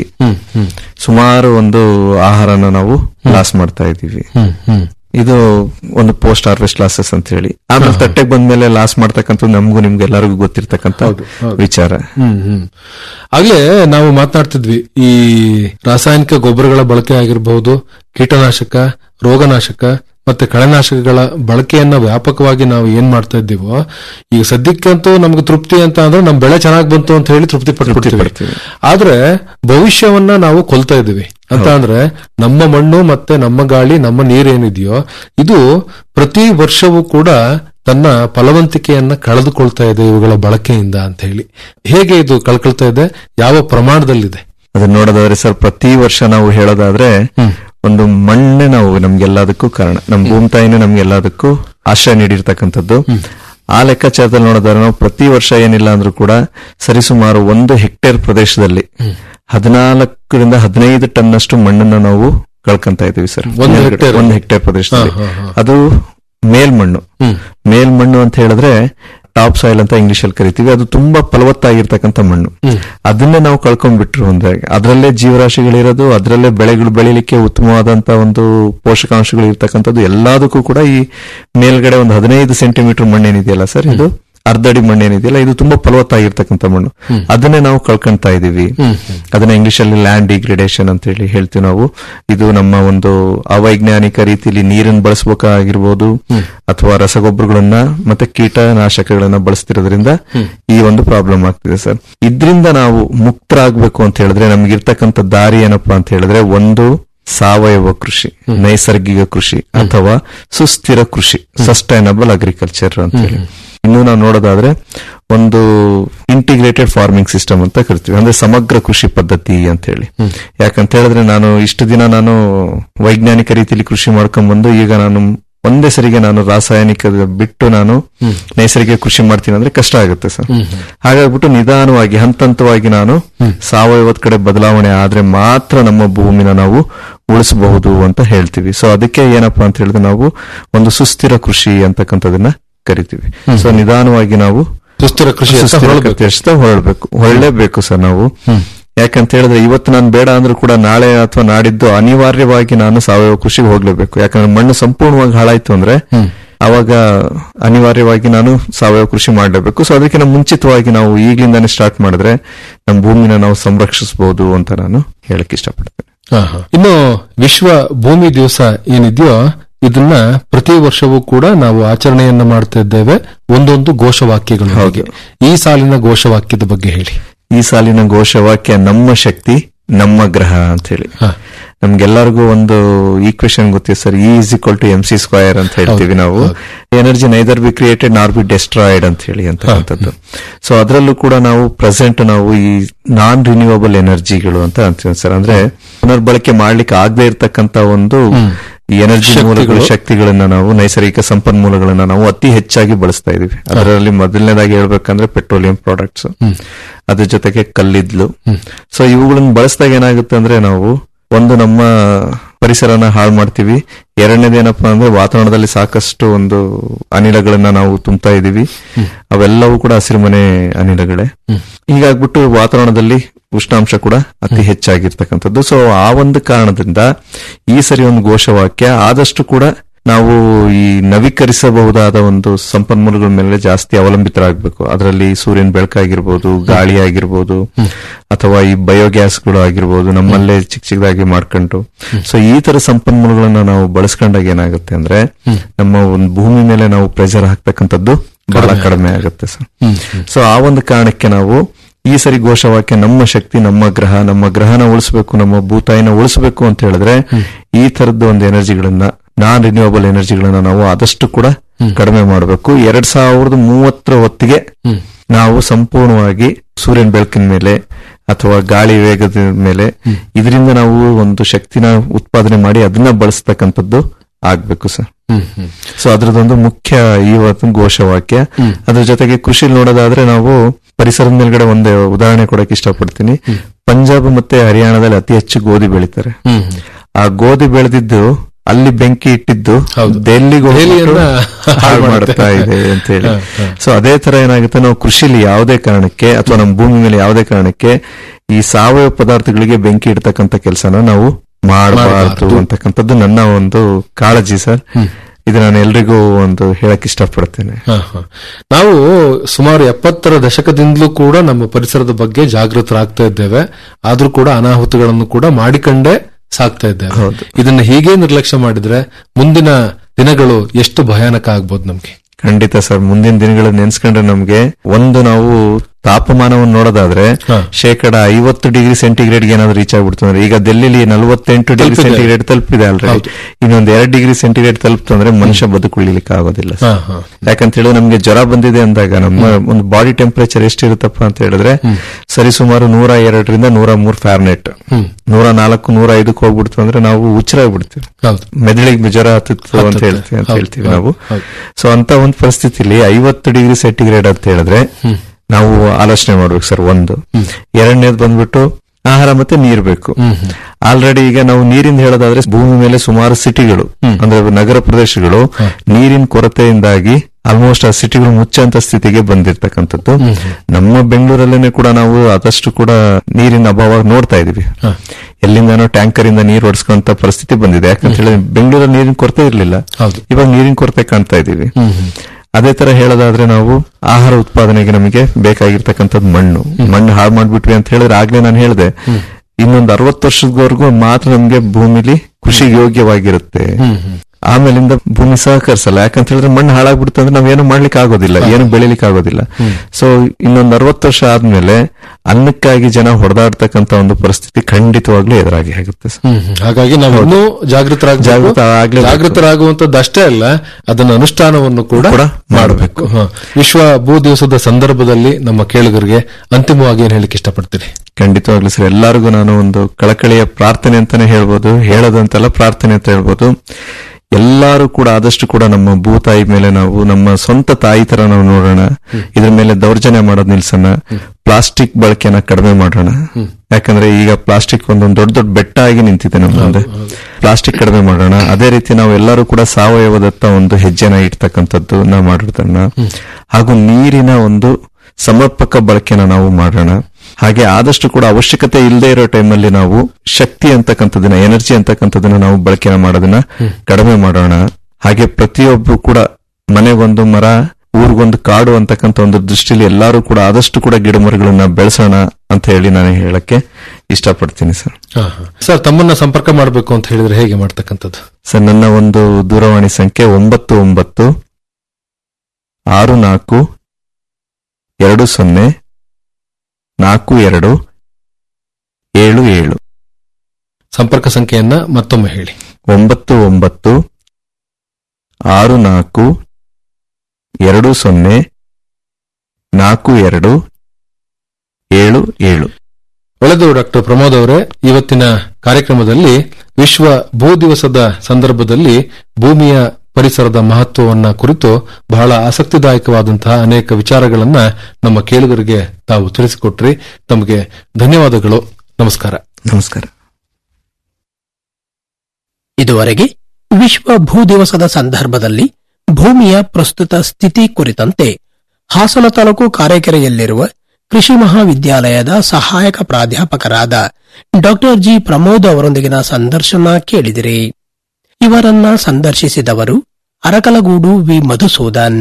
ಸುಮಾರು ಒಂದು ಆಹಾರನ ನಾವು ಲಾಸ್ ಮಾಡ್ತಾ ಇದೀವಿ ಇದು ಒಂದು ಪೋಸ್ಟ್ ಹಾರ್ವೆಸ್ಟ್ ಲಾಸಸ್ ಅಂತ ಹೇಳಿ ಆಮೇಲೆ ತಟ್ಟೆಗೆ ಬಂದ್ಮೇಲೆ ಲಾಸ್ ಮಾಡ್ತಕ್ಕಂಥ ನಮಗೂ ನಿಮ್ಗೆ ಎಲ್ಲರಿಗೂ ಗೊತ್ತಿರ್ತಕ್ಕಂಥ ವಿಚಾರ ಹ್ಮ್ ಹ್ಮ್ ಆಗ್ಲೇ ನಾವು ಮಾತನಾಡ್ತಿದ್ವಿ ಈ ರಾಸಾಯನಿಕ ಗೊಬ್ಬರಗಳ ಬಳಕೆ ಆಗಿರಬಹುದು ಕೀಟನಾಶಕ ರೋಗನಾಶಕ ಮತ್ತೆ ಕಳೆನಾಶಕಗಳ ಬಳಕೆಯನ್ನ ವ್ಯಾಪಕವಾಗಿ ನಾವು ಏನ್ ಮಾಡ್ತಾ ಇದ್ದೀವೋ ಈಗ ಸದ್ಯಕ್ಕಂತೂ ನಮ್ಗೆ ತೃಪ್ತಿ ಅಂತ ಅಂದ್ರೆ ನಮ್ ಬೆಳೆ ಚೆನ್ನಾಗಿ ಬಂತು ಅಂತ ಹೇಳಿ ತೃಪ್ತಿ ಪಡ್ಬಿಡ್ತೀವಿ ಪಡ್ತೀವಿ. ಆದ್ರೆ ಭವಿಷ್ಯವನ್ನ ನಾವು ಕೊಲ್ತಾ ಇದೀವಿ ಅಂತ ಅಂದ್ರೆ ನಮ್ಮ ಮಣ್ಣು ಮತ್ತೆ ನಮ್ಮ ಗಾಳಿ ನಮ್ಮ ನೀರೇನಿದೆಯೋ ಇದು ಪ್ರತಿ ವರ್ಷವೂ ಕೂಡ ತನ್ನ ಫಲವಂತಿಕೆಯನ್ನ ಕಳೆದುಕೊಳ್ತಾ ಇದೆ ಇವುಗಳ ಬಳಕೆಯಿಂದ ಅಂತ ಹೇಳಿ ಹೇಗೆ ಇದು ಕಳ್ಕೊಳ್ತಾ ಇದೆ ಯಾವ ಪ್ರಮಾಣದಲ್ಲಿದೆ ಅದನ್ನ ನೋಡೋದಾದ್ರೆ ಸರ್ ಪ್ರತಿ ವರ್ಷ ನಾವು ಹೇಳೋದಾದ್ರೆ ಒಂದು ಮಣ್ಣೆ ನಾವು ನಮ್ಗೆಲ್ಲದಕ್ಕೂ ಕಾರಣ ನಮ್ ಭೂಮಿ ತಾಯಿನೇ ನಮ್ಗೆಲ್ಲದಕ್ಕೂ ಆಶ್ರಯ ನೀಡಿರ್ತಕ್ಕಂಥದ್ದು ಆ ಲೆಕ್ಕಾಚಾರದಲ್ಲಿ ನೋಡೋದಾದ್ರೆ ನಾವು ಪ್ರತಿ ವರ್ಷ ಏನಿಲ್ಲ ಅಂದ್ರೂ ಕೂಡ ಸರಿಸುಮಾರು ಒಂದು ಹೆಕ್ಟೇರ್ ಪ್ರದೇಶದಲ್ಲಿ ಹದಿನಾಲ್ಕರಿಂದ ಹದಿನೈದು ಟನ್ ಅಷ್ಟು ಮಣ್ಣನ್ನ ನಾವು ಕಳ್ಕೊಂತ ಇದೀವಿ ಸರ್ ಒಂದು ಹೆಕ್ಟೇರ್? ಒಂದು ಹೆಕ್ಟೇರ್ ಪ್ರದೇಶದಲ್ಲಿ ಹಾ, ಹಾ, ಹಾ. ಅದು ಮೇಲ್ಮಣ್ಣು ಮೇಲ್ಮಣ್ಣು ಅಂತ ಹೇಳಿದ್ರೆ ಟಾಪ್ ಸಾಯಿಲ್ ಅಂತ ಇಂಗ್ಲಿಷ್ ಅಲ್ಲಿ ಕರಿತೀವಿ ಅದು ತುಂಬಾ ಫಲವತ್ತಾಗಿರ್ತಕ್ಕಂಥ ಮಣ್ಣು ಅದನ್ನೇ ನಾವು ಕಳ್ಕೊಂಡ್ಬಿಟ್ರು ಅಂದ್ರೆ ಅದರಲ್ಲೇ ಜೀವರಾಶಿಗಳಿರೋದು ಅದರಲ್ಲೇ ಬೆಳೆಗಳು ಬೆಳಿಲಿಕ್ಕೆ ಉತ್ತಮವಾದಂತ ಒಂದು ಪೋಷಕಾಂಶಗಳು ಇರ್ತಕ್ಕಂಥದ್ದು ಎಲ್ಲದಕ್ಕೂ ಕೂಡ ಈ ಮೇಲ್ಗಡೆ ಒಂದು ಹದಿನೈದು ಸೆಂಟಿಮೀಟರ್ ಮಣ್ಣೇನಿದೆಯಲ್ಲ ಸರ್ ಇದು ಅರ್ಧ ಅಡಿ ಮಣ್ಣೇನಿದೆಯಲ್ಲ ಇದು ತುಂಬಾ ಫಲವತ್ತಾಗಿರ್ತಕ್ಕಂಥ ಮಣ್ಣು ಅದನ್ನೇ ನಾವು ಕಳ್ಕೊಂತಾ ಇದೀವಿ ಅದನ್ನ ಇಂಗ್ಲಿಷ್ ಅಲ್ಲಿ ಲ್ಯಾಂಡ್ ಡಿಗ್ರೇಡೇಷನ್ ಅಂತ ಹೇಳಿ ಹೇಳ್ತೀವಿ ನಾವು ಇದು ನಮ್ಮ ಒಂದು ಅವೈಜ್ಞಾನಿಕ ರೀತಿಯಲ್ಲಿ ನೀರನ್ನು ಬಳಸಬೇಕಾಗಿರ್ಬೋದು ಅಥವಾ ರಸಗೊಬ್ಬರಗಳನ್ನ ಮತ್ತೆ ಕೀಟನಾಶಕಗಳನ್ನ ಬಳಸ್ತಿರೋದ್ರಿಂದ ಈ ಒಂದು ಪ್ರಾಬ್ಲಮ್ ಆಗ್ತಿದೆ ಸರ್ ಇದ್ರಿಂದ ನಾವು ಮುಕ್ತರಾಗಬೇಕು ಅಂತ ಹೇಳಿದ್ರೆ ನಮ್ಗಿರ್ತಕ್ಕಂಥ ದಾರಿ ಏನಪ್ಪಾ ಅಂತ ಹೇಳಿದ್ರೆ ಒಂದು ಸಾವಯವ ಕೃಷಿ ನೈಸರ್ಗಿಕ ಕೃಷಿ ಅಥವಾ ಸುಸ್ಥಿರ ಕೃಷಿ ಸಸ್ಟೈನಬಲ್ ಅಗ್ರಿಕಲ್ಚರ್ ಅಂತ ಹೇಳಿ ಇನ್ನು ನಾವು ನೋಡೋದಾದ್ರೆ ಒಂದು ಇಂಟಿಗ್ರೇಟೆಡ್ ಫಾರ್ಮಿಂಗ್ ಸಿಸ್ಟಮ್ ಅಂತ ಕರಿತೀವಿ ಅಂದ್ರೆ ಸಮಗ್ರ ಕೃಷಿ ಪದ್ಧತಿ ಅಂತ ಹೇಳಿ ಯಾಕಂತ ಹೇಳಿದ್ರೆ ನಾನು ಇಷ್ಟು ದಿನ ನಾನು ವೈಜ್ಞಾನಿಕ ರೀತಿಯಲ್ಲಿ ಕೃಷಿ ಮಾಡ್ಕೊಂಡ್ ಬಂದು ಈಗ ನಾನು ಒಂದೇ ಸರಿಗೆ ನಾನು ರಾಸಾಯನಿಕ ಬಿಟ್ಟು ನಾನು ನೈಸರ್ಗಿಕ ಕೃಷಿ ಮಾಡ್ತೀನಿ ಅಂದ್ರೆ ಕಷ್ಟ ಆಗುತ್ತೆ ಸರ್ ಹಾಗಾಗ್ಬಿಟ್ಟು ನಿಧಾನವಾಗಿ ಹಂತ ಹಂತವಾಗಿ ನಾನು ಸಾವಯವದ ಕಡೆ ಬದಲಾವಣೆ ಆದ್ರೆ ಮಾತ್ರ ನಮ್ಮ ಭೂಮಿನ ನಾವು ಉಳಿಸಬಹುದು ಅಂತ ಹೇಳ್ತೀವಿ ಸೊ ಅದಕ್ಕೆ ಏನಪ್ಪಾ ಅಂತ ಹೇಳಿದ್ರೆ ನಾವು ಒಂದು ಸುಸ್ಥಿರ ಕೃಷಿ ಅಂತಕ್ಕಂಥದನ್ನ ಕರಿತೀವಿ ಸೊ ನಿಧಾನವಾಗಿ ನಾವು ಸುಸ್ಥಿರ ಕೃಷಿ ಅಂತ ಸುಸ್ಥಿರ ಹೊರಡ್ಬೇಕು. ಕೃಷಿ ಹೊರಡ್ಬೇಕು ಹೊರಡಲೇಬೇಕು ಸರ್ ನಾವು ಯಾಕಂತ ಹೇಳಿದ್ರೆ ಇವತ್ತು ನಾನು ಬೇಡ ಅಂದ್ರೂ ಕೂಡ ನಾಳೆ ಅಥವಾ ನಾಡಿದ್ದು ಅನಿವಾರ್ಯವಾಗಿ ನಾನು ಸಾವಯವ ಕೃಷಿಗೆ ಹೋಗ್ಲೇಬೇಕು ಯಾಕಂದ್ರೆ ಮಣ್ಣು ಸಂಪೂರ್ಣವಾಗಿ ಹಾಳಾಯ್ತು ಅಂದ್ರೆ ಅವಾಗ ಅನಿವಾರ್ಯವಾಗಿ ನಾನು ಸಾವಯವ ಕೃಷಿ ಮಾಡಲೇಬೇಕು ಸೊ ಅದಕ್ಕಿಂತ ಮುಂಚಿತವಾಗಿ ನಾವು ಈಗಲಿಂದಾನೇ ಸ್ಟಾರ್ಟ್ ಮಾಡಿದ್ರೆ ನಮ್ಮ ಭೂಮಿನ ನಾವು ಸಂರಕ್ಷಿಸಬಹುದು ಅಂತ ನಾನು ಹೇಳಕ್ ಇಷ್ಟಪಡ್ತೇನೆ ಹಾ, ಹಾ. ಇನ್ನು ವಿಶ್ವ ಭೂಮಿ ದಿವಸ ಏನಿದೆಯೋ ಇದನ್ನ ಪ್ರತಿ ವರ್ಷವೂ ಕೂಡ ನಾವು ಆಚರಣೆಯನ್ನ ಮಾಡ್ತಾ ಇದ್ದೇವೆ ಒಂದೊಂದು ಘೋಷವಾಕ್ಯಗಳು ಹೌದು. ಈ ಸಾಲಿನ ಘೋಷವಾಕ್ಯದ ಬಗ್ಗೆ ಹೇಳಿ ಈ ಸಾಲಿನ ಘೋಷವಾಕ್ಯ ನಮ್ಮ ಶಕ್ತಿ ನಮ್ಮ ಗ್ರಹ ಅಂತ ಹೇಳಿ ಹಾ. ನಮ್ಗೆಲ್ಲರಿಗೂ ಒಂದು ಈಕ್ವೇಶನ್ ಗೊತ್ತಿದೆ sir E is equal to M C square ಅಂತ ಹೇಳ್ತೀವಿ ನಾವು energy neither be created nor be destroyed ಅಂತ ಹೇಳಿ ಅಂತಕ್ಕಂಥದ್ದು ಸೊ ಅದರಲ್ಲೂ ಕೂಡ ನಾವು ಪ್ರೆಸೆಂಟ್ ನಾವು ಈ ನಾನ್ ರಿನ್ಯೂವಬಲ್ ಎನರ್ಜಿಗಳು ಅಂತ ಅಂತೀವಿ ಸರ್ ಅಂದ್ರೆ ಪುನರ್ಬಳಕೆ ಮಾಡ್ಲಿಕ್ಕೆ ಆಗದೆ ಇರತಕ್ಕಂತ ಒಂದು ಈ ಎನರ್ಜಿ ಮೂಲಗಳು ಶಕ್ತಿಗಳನ್ನ ನಾವು ನೈಸರ್ಗಿಕ ಸಂಪನ್ಮೂಲಗಳನ್ನ ನಾವು ಅತಿ ಹೆಚ್ಚಾಗಿ ಬಳಸ್ತಾ ಇದೀವಿ ಅದರಲ್ಲಿ ಮೊದಲನೇದಾಗಿ ಹೇಳ್ಬೇಕಂದ್ರೆ ಪೆಟ್ರೋಲಿಯಂ ಪ್ರಾಡಕ್ಟ್ಸ್ ಅದ್ರ ಜೊತೆಗೆ ಕಲ್ಲಿದ್ಲು ಸೊ ಇವುಗಳನ್ನ ಬಳಸಿದಾಗ ಏನಾಗುತ್ತೆ ಅಂದ್ರೆ ನಾವು ಒಂದು ನಮ್ಮ ಪರಿಸರನ ಹಾಳು ಮಾಡ್ತೀವಿ ಎರಡನೇದೇನಪ್ಪಾ ಅಂದ್ರೆ ವಾತಾವರಣದಲ್ಲಿ ಸಾಕಷ್ಟು ಒಂದು ಅನಿಲಗಳನ್ನ ನಾವು ತುಂಬ್ತಾ ಇದೀವಿ ಅವೆಲ್ಲವೂ ಕೂಡ ಹಸಿರುಮನೆ ಅನಿಲಗಳೇ ಹೀಗಾಗ್ಬಿಟ್ಟು ವಾತಾವರಣದಲ್ಲಿ ಉಷ್ಣಾಂಶ ಕೂಡ ಅತಿ ಹೆಚ್ಚಾಗಿರ್ತಕ್ಕಂಥದ್ದು ಸೊ ಆ ಒಂದು ಕಾರಣದಿಂದ ಈ ಸರಿ ಒಂದು ಘೋಷವಾಕ್ಯ ಆದಷ್ಟು ಕೂಡ ನಾವು ಈ ನವೀಕರಿಸಬಹುದಾದ ಒಂದು ಸಂಪನ್ಮೂಲಗಳ ಮೇಲೆ ಜಾಸ್ತಿ ಅವಲಂಬಿತರಾಗಬೇಕು ಅದರಲ್ಲಿ ಸೂರ್ಯನ ಬೆಳಕಾಗಿರ್ಬೋದು ಗಾಳಿ ಆಗಿರ್ಬೋದು ಅಥವಾ ಈ ಬಯೋಗ್ಯಾಸ್ಗಳು ಆಗಿರ್ಬೋದು ನಮ್ಮಲ್ಲೇ ಚಿಕ್ಕ ಚಿಕ್ಕದಾಗಿ ಮಾಡ್ಕೊಂಡು ಸೊ ಈ ತರ ಸಂಪನ್ಮೂಲಗಳನ್ನ ನಾವು ಬಳಸ್ಕೊಂಡಾಗ ಏನಾಗುತ್ತೆ ಅಂದ್ರೆ ನಮ್ಮ ಒಂದು ಭೂಮಿ ಮೇಲೆ ನಾವು ಪ್ರೆಷರ್ ಹಾಕ್ತಕ್ಕಂಥದ್ದು ಬಹಳ ಕಡಿಮೆ ಆಗುತ್ತೆ ಸರ್ ಸೊ ಆ ಒಂದು ಕಾರಣಕ್ಕೆ ನಾವು ಈ ಸರಿ ಘೋಷವಾಕ್ಯ ನಮ್ಮ ಶಕ್ತಿ ನಮ್ಮ ಗ್ರಹ ನಮ್ಮ ಗ್ರಹನ ಉಳಿಸ್ಬೇಕು ನಮ್ಮ ಭೂತಾಯಿನ ಉಳಿಸ್ಬೇಕು ಅಂತ ಹೇಳಿದ್ರೆ ಈ ತರದ್ದು ಒಂದು ಎನರ್ಜಿಗಳನ್ನ ನಾನ್ ರಿನ್ಯೂವಬಲ್ ಎನರ್ಜಿಗಳನ್ನ ನಾವು ಆದಷ್ಟು ಕೂಡ ಕಡಿಮೆ ಮಾಡಬೇಕು ಎರಡ್ ಸಾವಿರದ ಮೂವತ್ತರ ಹೊತ್ತಿಗೆ ನಾವು ಸಂಪೂರ್ಣವಾಗಿ ಸೂರ್ಯನ ಬೆಳಕಿನ ಮೇಲೆ ಅಥವಾ ಗಾಳಿ ವೇಗದ ಮೇಲೆ ಇದರಿಂದ ನಾವು ಒಂದು ಶಕ್ತಿನ ಉತ್ಪಾದನೆ ಮಾಡಿ ಅದನ್ನ ಬಳಸ್ತಕ್ಕಂಥದ್ದು ಆಗ್ಬೇಕು ಸರ್ ಸೊ ಅದ್ರದ್ದೊಂದು ಮುಖ್ಯ ಇವತ್ತು ಘೋಷವಾಕ್ಯ ಅದ್ರ ಜೊತೆಗೆ ಕೃಷಿ ನೋಡೋದಾದ್ರೆ ನಾವು ಪರಿಸರದ ಮೇಲ್ಗಡೆ ಒಂದು ಉದಾಹರಣೆ ಕೊಡಕ್ಕೆ ಇಷ್ಟಪಡ್ತೀನಿ ಪಂಜಾಬ್ ಮತ್ತೆ ಹರಿಯಾಣದಲ್ಲಿ ಅತಿ ಹೆಚ್ಚು ಗೋಧಿ ಬೆಳಿತಾರೆ ಆ ಗೋಧಿ ಬೆಳೆದಿದ್ದು ಅಲ್ಲಿ ಬೆಂಕಿ ಇಟ್ಟಿದ್ದು ಹೌದು. ದೆಹಲಿಗೆ ದೆಹಲಿಯನ್ನ ಹಾಳು ಮಾಡ್ತಾ ಇದೆ ಅಂತ ಹೇಳಿ ಸೊ ಅದೇ ತರ ಏನಾಗುತ್ತೆ ನಾವು ಕೃಷಿಲಿ ಯಾವುದೇ ಕಾರಣಕ್ಕೆ ಅಥವಾ ನಮ್ಮ ಭೂಮಿ ಮೇಲೆ ಯಾವುದೇ ಕಾರಣಕ್ಕೆ ಈ ಸಾವಯವ ಪದಾರ್ಥಗಳಿಗೆ ಬೆಂಕಿ ಇಡ್ತಕ್ಕಂಥ ಕೆಲಸನ ನಾವು ಮಾಡಬಾರದು ಅಂತಕ್ಕಂಥದ್ದು ನನ್ನ ಒಂದು ಕಾಳಜಿ ಸರ್ ಇದು ನಾನು ಎಲ್ರಿಗೂ ಒಂದು ಹೇಳಕ್ ಇಷ್ಟಪಡ್ತೇನೆ ಹ, ಹ. ನಾವು ಸುಮಾರು ಎಪ್ಪತ್ತರ ದಶಕದಿಂದಲೂ ಕೂಡ ನಮ್ಮ ಪರಿಸರದ ಬಗ್ಗೆ ಜಾಗೃತರಾಗ್ತಾ ಇದ್ದೇವೆ ಆದ್ರೂ ಕೂಡ ಅನಾಹುತಗಳನ್ನು ಕೂಡ ಮಾಡಿಕೊಂಡೇ ಸಾಕ್ತಾ ಇದ್ದೇವೆ ಹೌದು. ಇದನ್ನ ಹೀಗೆ ನಿರ್ಲಕ್ಷ್ಯ ಮಾಡಿದ್ರೆ ಮುಂದಿನ ದಿನಗಳು ಎಷ್ಟು ಭಯಾನಕ ಆಗ್ಬೋದು ನಮ್ಗೆ ಖಂಡಿತ ಸರ್ ಮುಂದಿನ ದಿನಗಳನ್ನ ನೆನ್ಸ್ಕೊಂಡ್ರೆ ನಮ್ಗೆ ಒಂದು ನಾವು ತಾಪಮಾನವನ್ನು ನೋಡೋದಾದ್ರೆ ಹಾ. ಶೇಕಡ ಐವತ್ತು ಡಿಗ್ರಿ ಸೆಂಟಿಗ್ರೇಡ್ ಏನಾದ್ರು ರೀಚ್ ಆಗ್ಬಿಡ್ತು ಅಂದ್ರೆ ಈಗ ಡೆಲ್ಲಿಲಿ ನಲವತ್ತೆಂಟು ಡಿಗ್ರಿ ತಲುಪಿದೆ. ಸೆಂಟಿಗ್ರೇಡ್ ತಲುಪಿದೆ ಆಲ್ರೆಡಿ ಹೌದು. ಇನ್ನೊಂದ್ ಎರಡ್ ಡಿಗ್ರಿ ಸೆಂಟಿಗ್ರೇಡ್ ತಲುಪ್ತು ಅಂದ್ರೆ ಮನುಷ್ಯ ಬದುಕುಳಿಲಿಕ್ಕೆ ಆಗೋದಿಲ್ಲ ಹ, ಸರ್. ಹ. ಯಾಕಂತ ಹೇಳಿದ್ರೆ ನಮ್ಗೆ ಜ್ವರ ಬಂದಿದೆ ಅಂದಾಗ ನಮ್ಮ ಒಂದು ಬಾಡಿ ಟೆಂಪರೇಚರ್ ಎಷ್ಟಿರುತ್ತಪ್ಪ ಅಂತ ಹೇಳಿದ್ರೆ ಸರಿಸುಮಾರು ನೂರ ಎರಡರಿಂದ ನೂರ ಮೂರ್ ಫ್ಯಾರ್ನೆಟ್ ನೂರ ನಾಲ್ಕು ನೂರ ಐದಕ್ಕೆ ಹೋಗ್ಬಿಡ್ತು ಅಂದ್ರೆ ನಾವು ಹುಚ್ಚರಾಗ್ಬಿಡ್ತೀವಿ ಹೌದು ಮೆದುಳಿಗೆ ಜ್ವರ ಹತ್ತಿತ್ತು ಅಂತ ಹತ್ತುತ್ತೆ. ಹೇಳ್ತೀವಿ ಅಂತ ಹೌದು, ಹೇಳ್ತೀವಿ ಹೌದು, ನಾವು ಹೌದು. ಸೊ ಅಂತ ಒಂದು ಪರಿಸ್ಥಿತಿಲಿ ಐವತ್ತು ಡಿಗ್ರಿ ಸೆಂಟಿಗ್ರೇಡ್ ಅಂತ ಹೇಳಿದ್ರೆ ನಾವು ಆಲೋಚನೆ ಮಾಡ್ಬೇಕು ಸರ್ ಒಂದು ಎರಡನೇದು ಬಂದ್ಬಿಟ್ಟು ಆಹಾರ ಮತ್ತೆ ನೀರ್ ಬೇಕು ಆಲ್ರೆಡಿ ಈಗ ನಾವು ನೀರಿಂದ ಹೇಳೋದಾದ್ರೆ ಭೂಮಿ ಮೇಲೆ ಸುಮಾರು ಸಿಟಿಗಳು ಅಂದ್ರೆ ನಗರ ಪ್ರದೇಶಗಳು ನೀರಿನ ಕೊರತೆಯಿಂದಾಗಿ ಆಲ್ಮೋಸ್ಟ್ ಆ ಸಿಟಿಗಳು ಮುಚ್ಚಂತ ಸ್ಥಿತಿಗೆ ಬಂದಿರ್ತಕ್ಕಂಥದ್ದು ನಮ್ಮ ಬೆಂಗಳೂರಲ್ಲೇನೆ ಕೂಡ ನಾವು ಆದಷ್ಟು ಕೂಡ ನೀರಿನ ಅಭಾವ ನೋಡ್ತಾ ಇದೀವಿ ಎಲ್ಲಿಂದಾನೋ ಟ್ಯಾಂಕರ್ ಇಂದ ನೀರು ಹೊಡ್ಸ್ಕೊಂತ ಪರಿಸ್ಥಿತಿ ಬಂದಿದೆ ಯಾಕಂತ ಹೇಳಿದ್ರೆ ಬೆಂಗಳೂರಲ್ಲಿ ನೀರಿನ ಕೊರತೆ ಇರಲಿಲ್ಲ ಹೌದು. ಇವಾಗ ನೀರಿನ ಕೊರತೆ ಕಾಣ್ತಾ ಇದೀವಿ ಅದೇ ತರ ಹೇಳೋದಾದ್ರೆ ನಾವು ಆಹಾರ ಉತ್ಪಾದನೆಗೆ ನಮಗೆ ಬೇಕಾಗಿರ್ತಕ್ಕಂಥದ್ದು ಮಣ್ಣು ಮಣ್ಣು ಹಾಳು ಮಾಡ್ಬಿಟ್ವಿ ಅಂತ ಹೇಳಿದ್ರೆ ಆಗ್ಲೇ ನಾನು ಹೇಳಿದೆ ಇನ್ನೊಂದು ಅರವತ್ತು ವರ್ಷದವರೆಗೂ ಮಾತ್ರ ನಮ್ಗೆ ಭೂಮಿಲಿ ಕೃಷಿ ಯೋಗ್ಯವಾಗಿರುತ್ತೆ ಆಮೇಲಿಂದ ಭೂಮಿ ಸಹಕರಿಸಲ್ಲ ಯಾಕಂತ ಹೇಳಿದ್ರೆ ಮಣ್ಣು ಹಾಳಾಗ್ಬಿಡುತ್ತೆ ಅಂದ್ರೆ ನಾವೇನು ಮಾಡ್ಲಿಕ್ಕೆ ಆಗೋದಿಲ್ಲ ಏನು ಬೆಳಿಲಿಕ್ಕೆ ಆಗೋದಿಲ್ಲ ಸೊ ಇನ್ನೊಂದ್ ಅರವತ್ತು ವರ್ಷ ಆದ್ಮೇಲೆ ಅನ್ನಕ್ಕಾಗಿ ಜನ ಹೊಡೆದಾಡ್ತಕ್ಕಂತ ಒಂದು ಪರಿಸ್ಥಿತಿ ಖಂಡಿತವಾಗ್ಲೂ ಎದುರಾಗಿ ಆಗುತ್ತೆ ಸರ್ ಹ್ಮ್, ಹ್ಮ್. ಹಾಗಾಗಿ ನಾವು ಇನ್ನೂ ಜಾಗೃತರಾಗ ಜಾಗೃತ ಆಗ್ಲೇಬೇಕು. ಜಾಗೃತರಾಗುವಂತದ್ದಷ್ಟೇ ಅಲ್ಲ ಅದನ್ನ ಅನುಷ್ಠಾನವನ್ನು ಕೂಡ ಕೂಡ ಮಾಡಬೇಕು ಹ. ವಿಶ್ವ ಭೂ ದಿವಸದ ಸಂದರ್ಭದಲ್ಲಿ ನಮ್ಮ ಕೇಳುಗರಿಗೆ ಅಂತಿಮವಾಗಿ ಏನ್ ಹೇಳಿಕ್ಕೆ ಇಷ್ಟಪಡ್ತೀರಿ ಖಂಡಿತವಾಗ್ಲೂ ಸರ್ ಎಲ್ಲರಿಗೂ ನಾನು ಒಂದು ಕಳಕಳಿಯ ಪ್ರಾರ್ಥನೆ ಅಂತಾನೆ ಹೇಳ್ಬೋದು ಹೇಳೋದಂತೆಲ್ಲ ಪ್ರಾರ್ಥನೆ ಅಂತ ಹೇಳ್ಬೋದು ಎಲ್ಲರೂ ಕೂಡ ಆದಷ್ಟು ಕೂಡ ನಮ್ಮ ಭೂತಾಯಿ ಮೇಲೆ ನಾವು ನಮ್ಮ ಸ್ವಂತ ತಾಯಿ ತರ ನಾವು ನೋಡೋಣ ಇದ್ರ ಮೇಲೆ ದೌರ್ಜನ್ಯ ಮಾಡೋದ್ ನಿಲ್ಸೋಣ ಪ್ಲಾಸ್ಟಿಕ್ ಬಳಕೆನ ಕಡಿಮೆ ಮಾಡೋಣ ಯಾಕಂದ್ರೆ ಈಗ ಪ್ಲಾಸ್ಟಿಕ್ ಒಂದೊಂದು ದೊಡ್ಡ ದೊಡ್ಡ ಬೆಟ್ಟ ಆಗಿ ನಿಂತಿದೆ ನಮ್ಮ ಮುಂದೆ ಪ್ಲಾಸ್ಟಿಕ್ ಕಡಿಮೆ ಮಾಡೋಣ ಅದೇ ರೀತಿ ನಾವು ಎಲ್ಲರೂ ಕೂಡ ಸಾವಯವದತ್ತ ಒಂದು ಹೆಜ್ಜೆನ ಇಡ್ತಕ್ಕಂಥದ್ದು ನಾವು ಮಾಡಿರ್ತಾನ ಹಾಗೂ ನೀರಿನ ಒಂದು ಸಮರ್ಪಕ ಬಳಕೆನ ನಾವು ಮಾಡೋಣ ಹಾಗೆ ಆದಷ್ಟು ಕೂಡ ಅವಶ್ಯಕತೆ ಇಲ್ಲದೆ ಇರೋ ಟೈಮಲ್ಲಿ ನಾವು ಶಕ್ತಿ ಅಂತಕ್ಕಂಥದನ್ನ ಎನರ್ಜಿ ಅಂತಕ್ಕಂಥದನ್ನ ನಾವು ಬಳಕೆನ ಮಾಡೋದನ್ನ ಕಡಿಮೆ ಮಾಡೋಣ ಹಾಗೆ ಪ್ರತಿಯೊಬ್ರು ಕೂಡ ಮನೆಗೊಂದು ಮರ ಊರಿಗೊಂದು ಕಾಡು ಅಂತಕ್ಕಂಥ ಒಂದು ದೃಷ್ಟಿಯಲ್ಲಿ ಎಲ್ಲರೂ ಕೂಡ ಆದಷ್ಟು ಕೂಡ ಗಿಡ ಮರಗಳನ್ನ ಬೆಳೆಸೋಣ ಅಂತ ಹೇಳಿ ನಾನು ಹೇಳಕ್ಕೆ ಇಷ್ಟಪಡ್ತೀನಿ ಸರ್ ಹ, ಹ. ಸರ್ ತಮ್ಮನ್ನ ಸಂಪರ್ಕ ಮಾಡಬೇಕು ಅಂತ ಹೇಳಿದ್ರೆ ಹೇಗೆ ಮಾಡ್ತಕ್ಕಂಥದ್ದು ಸರ್ ನನ್ನ ಒಂದು ದೂರವಾಣಿ ಸಂಖ್ಯೆ ಒಂಬತ್ತು ಒಂಬತ್ತು ಆರು ನಾಲ್ಕು ಎರಡು ಸೊನ್ನೆ ನಾಲ್ಕು ಎರಡು ಏಳು ಏಳು ಸಂಪರ್ಕ ಸಂಖ್ಯೆಯನ್ನ ಮತ್ತೊಮ್ಮೆ ಹೇಳಿ ಒಂಬತ್ತು ಒಂಬತ್ತು ಆರು ನಾಲ್ಕು ಎರಡು ಸೊನ್ನೆ ನಾಲ್ಕು ಎರಡು ಏಳು ಏಳು ಒಳ್ಳೆದು ಡಾಕ್ಟರ್ ಪ್ರಮೋದ್ ಅವರೇ ಇವತ್ತಿನ ಕಾರ್ಯಕ್ರಮದಲ್ಲಿ ವಿಶ್ವ ಭೂ ದಿವಸದ ಸಂದರ್ಭದಲ್ಲಿ ಭೂಮಿಯ ಪರಿಸರದ ಮಹತ್ವವನ್ನ ಕುರಿತು ಬಹಳ ಆಸಕ್ತಿದಾಯಕವಾದಂತಹ ಅನೇಕ ವಿಚಾರಗಳನ್ನ ನಮ್ಮ ಕೇಳುಗರಿಗೆ ತಾವು ತಿಳಿಸಿಕೊಟ್ರಿ ತಮಗೆ ಧನ್ಯವಾದಗಳು ನಮಸ್ಕಾರ ನಮಸ್ಕಾರ ಇದುವರೆಗೆ ವಿಶ್ವ ಭೂ ದಿವಸದ ಸಂದರ್ಭದಲ್ಲಿ ಭೂಮಿಯ ಪ್ರಸ್ತುತ ಸ್ಥಿತಿ ಕುರಿತಂತೆ ಹಾಸನ ತಾಲೂಕು ಕಾರೆಕೆರೆಯಲ್ಲಿರುವ ಕೃಷಿ ಮಹಾವಿದ್ಯಾಲಯದ ಸಹಾಯಕ ಪ್ರಾಧ್ಯಾಪಕರಾದ ಡಾಕ್ಟರ್ ಜಿ ಪ್ರಮೋದ್ ಅವರೊಂದಿಗಿನ ಸಂದರ್ಶನ ಕೇಳಿದಿರಿ ಇವರನ್ನ ಸಂದರ್ಶಿಸಿದವರು ಅರಕಲಗೂಡು ವಿ ಮಧುಸೂದನ್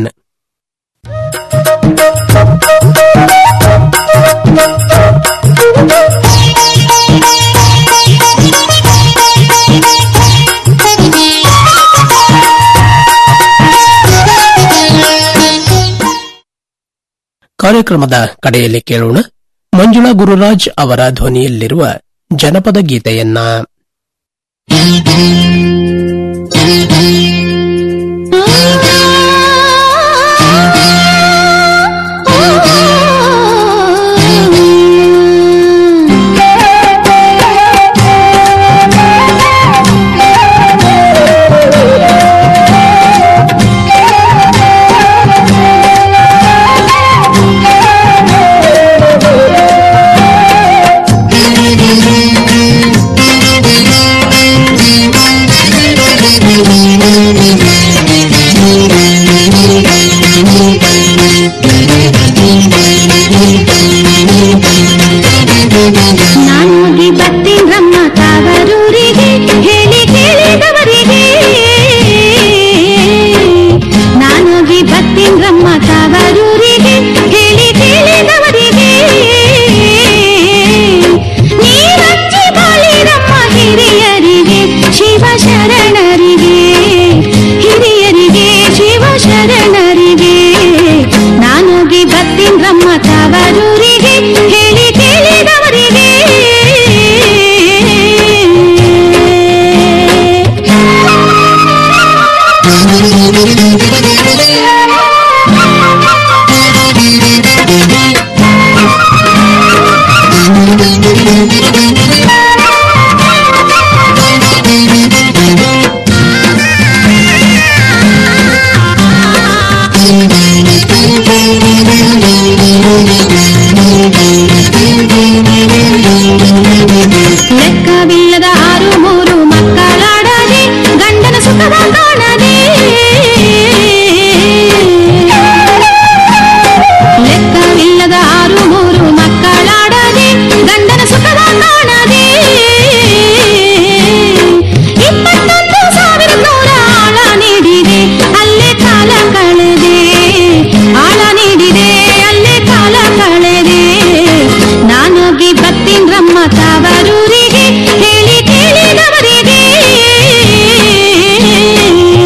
ಕಾರ್ಯಕ್ರಮದ ಕಡೆಯಲ್ಲಿ ಕೇಳೋಣ ಮಂಜುಳಾ ಗುರುರಾಜ್ ಅವರ ಧ್ವನಿಯಲ್ಲಿರುವ ಜನಪದ ಗೀತೆಯನ್ನ ನಾನೋಗಿ ಬರ್ತೀನ್ರಮ್ಮ ತಾವರೂರಿಗೆ ಹೇಳಿ ಕೇಳಿದವರಿಗೆ ನಾನೋಗಿ ಬರ್ತೀನ್ರಮ್ಮ ತಾವರೂರಿಗೆ ಹೇಳಿ ಕೇಳಿದವರಿಗೆ ನೀರಚ್ಚಿ ಬಾಳಿರಮ್ಮ ಹಿರಿಯರಿಗೆ ಶಿವ ಶರಣರಿಗೆ ಹಿರಿಯರಿಗೆ ಶಿವ ಶರಣರಿಗೆ ನಾನೋಗಿ ಬರ್ತೀನ್ರಮ್ಮ ತಾವರೂರಿಗೆ ಹೇಳಿ ಕೇಳಿದವರಿಗೆ ಲೆಕ್ಕವಿಲ್ಲದ ಆರು ಮೂರು ಮಕ್ಕಳಾಡದೆ ಗಂಡನ ಸುಖದ ಕಾಣದೆ ಲೆಕ್ಕವಿಲ್ಲದ ಆರು ಮೂರು ಮಕ್ಕಳಾಡದೆ ಗಂಡನ ಸುಖದ ಕಾಣದೆ ಇಪ್ಪತ್ತೊಂದು ಸಾವಿರ ನೂರ ಆಳ ನೀಡಿದೆ ಅಲ್ಲೇ ಕಾಲ ಕಳೆದೆ ಆಳ ನೀಡಿದೆ ಅಲ್ಲೇ ಕಾಲ ಕಳೆದೆ ನಾನೋಗಿ ಬರ್ತೀನ್ರಮ್ಮ ತಾವರೂರಿಗೆ ಹೇಳಿ ಕೇಳಿದವರಿಗೆ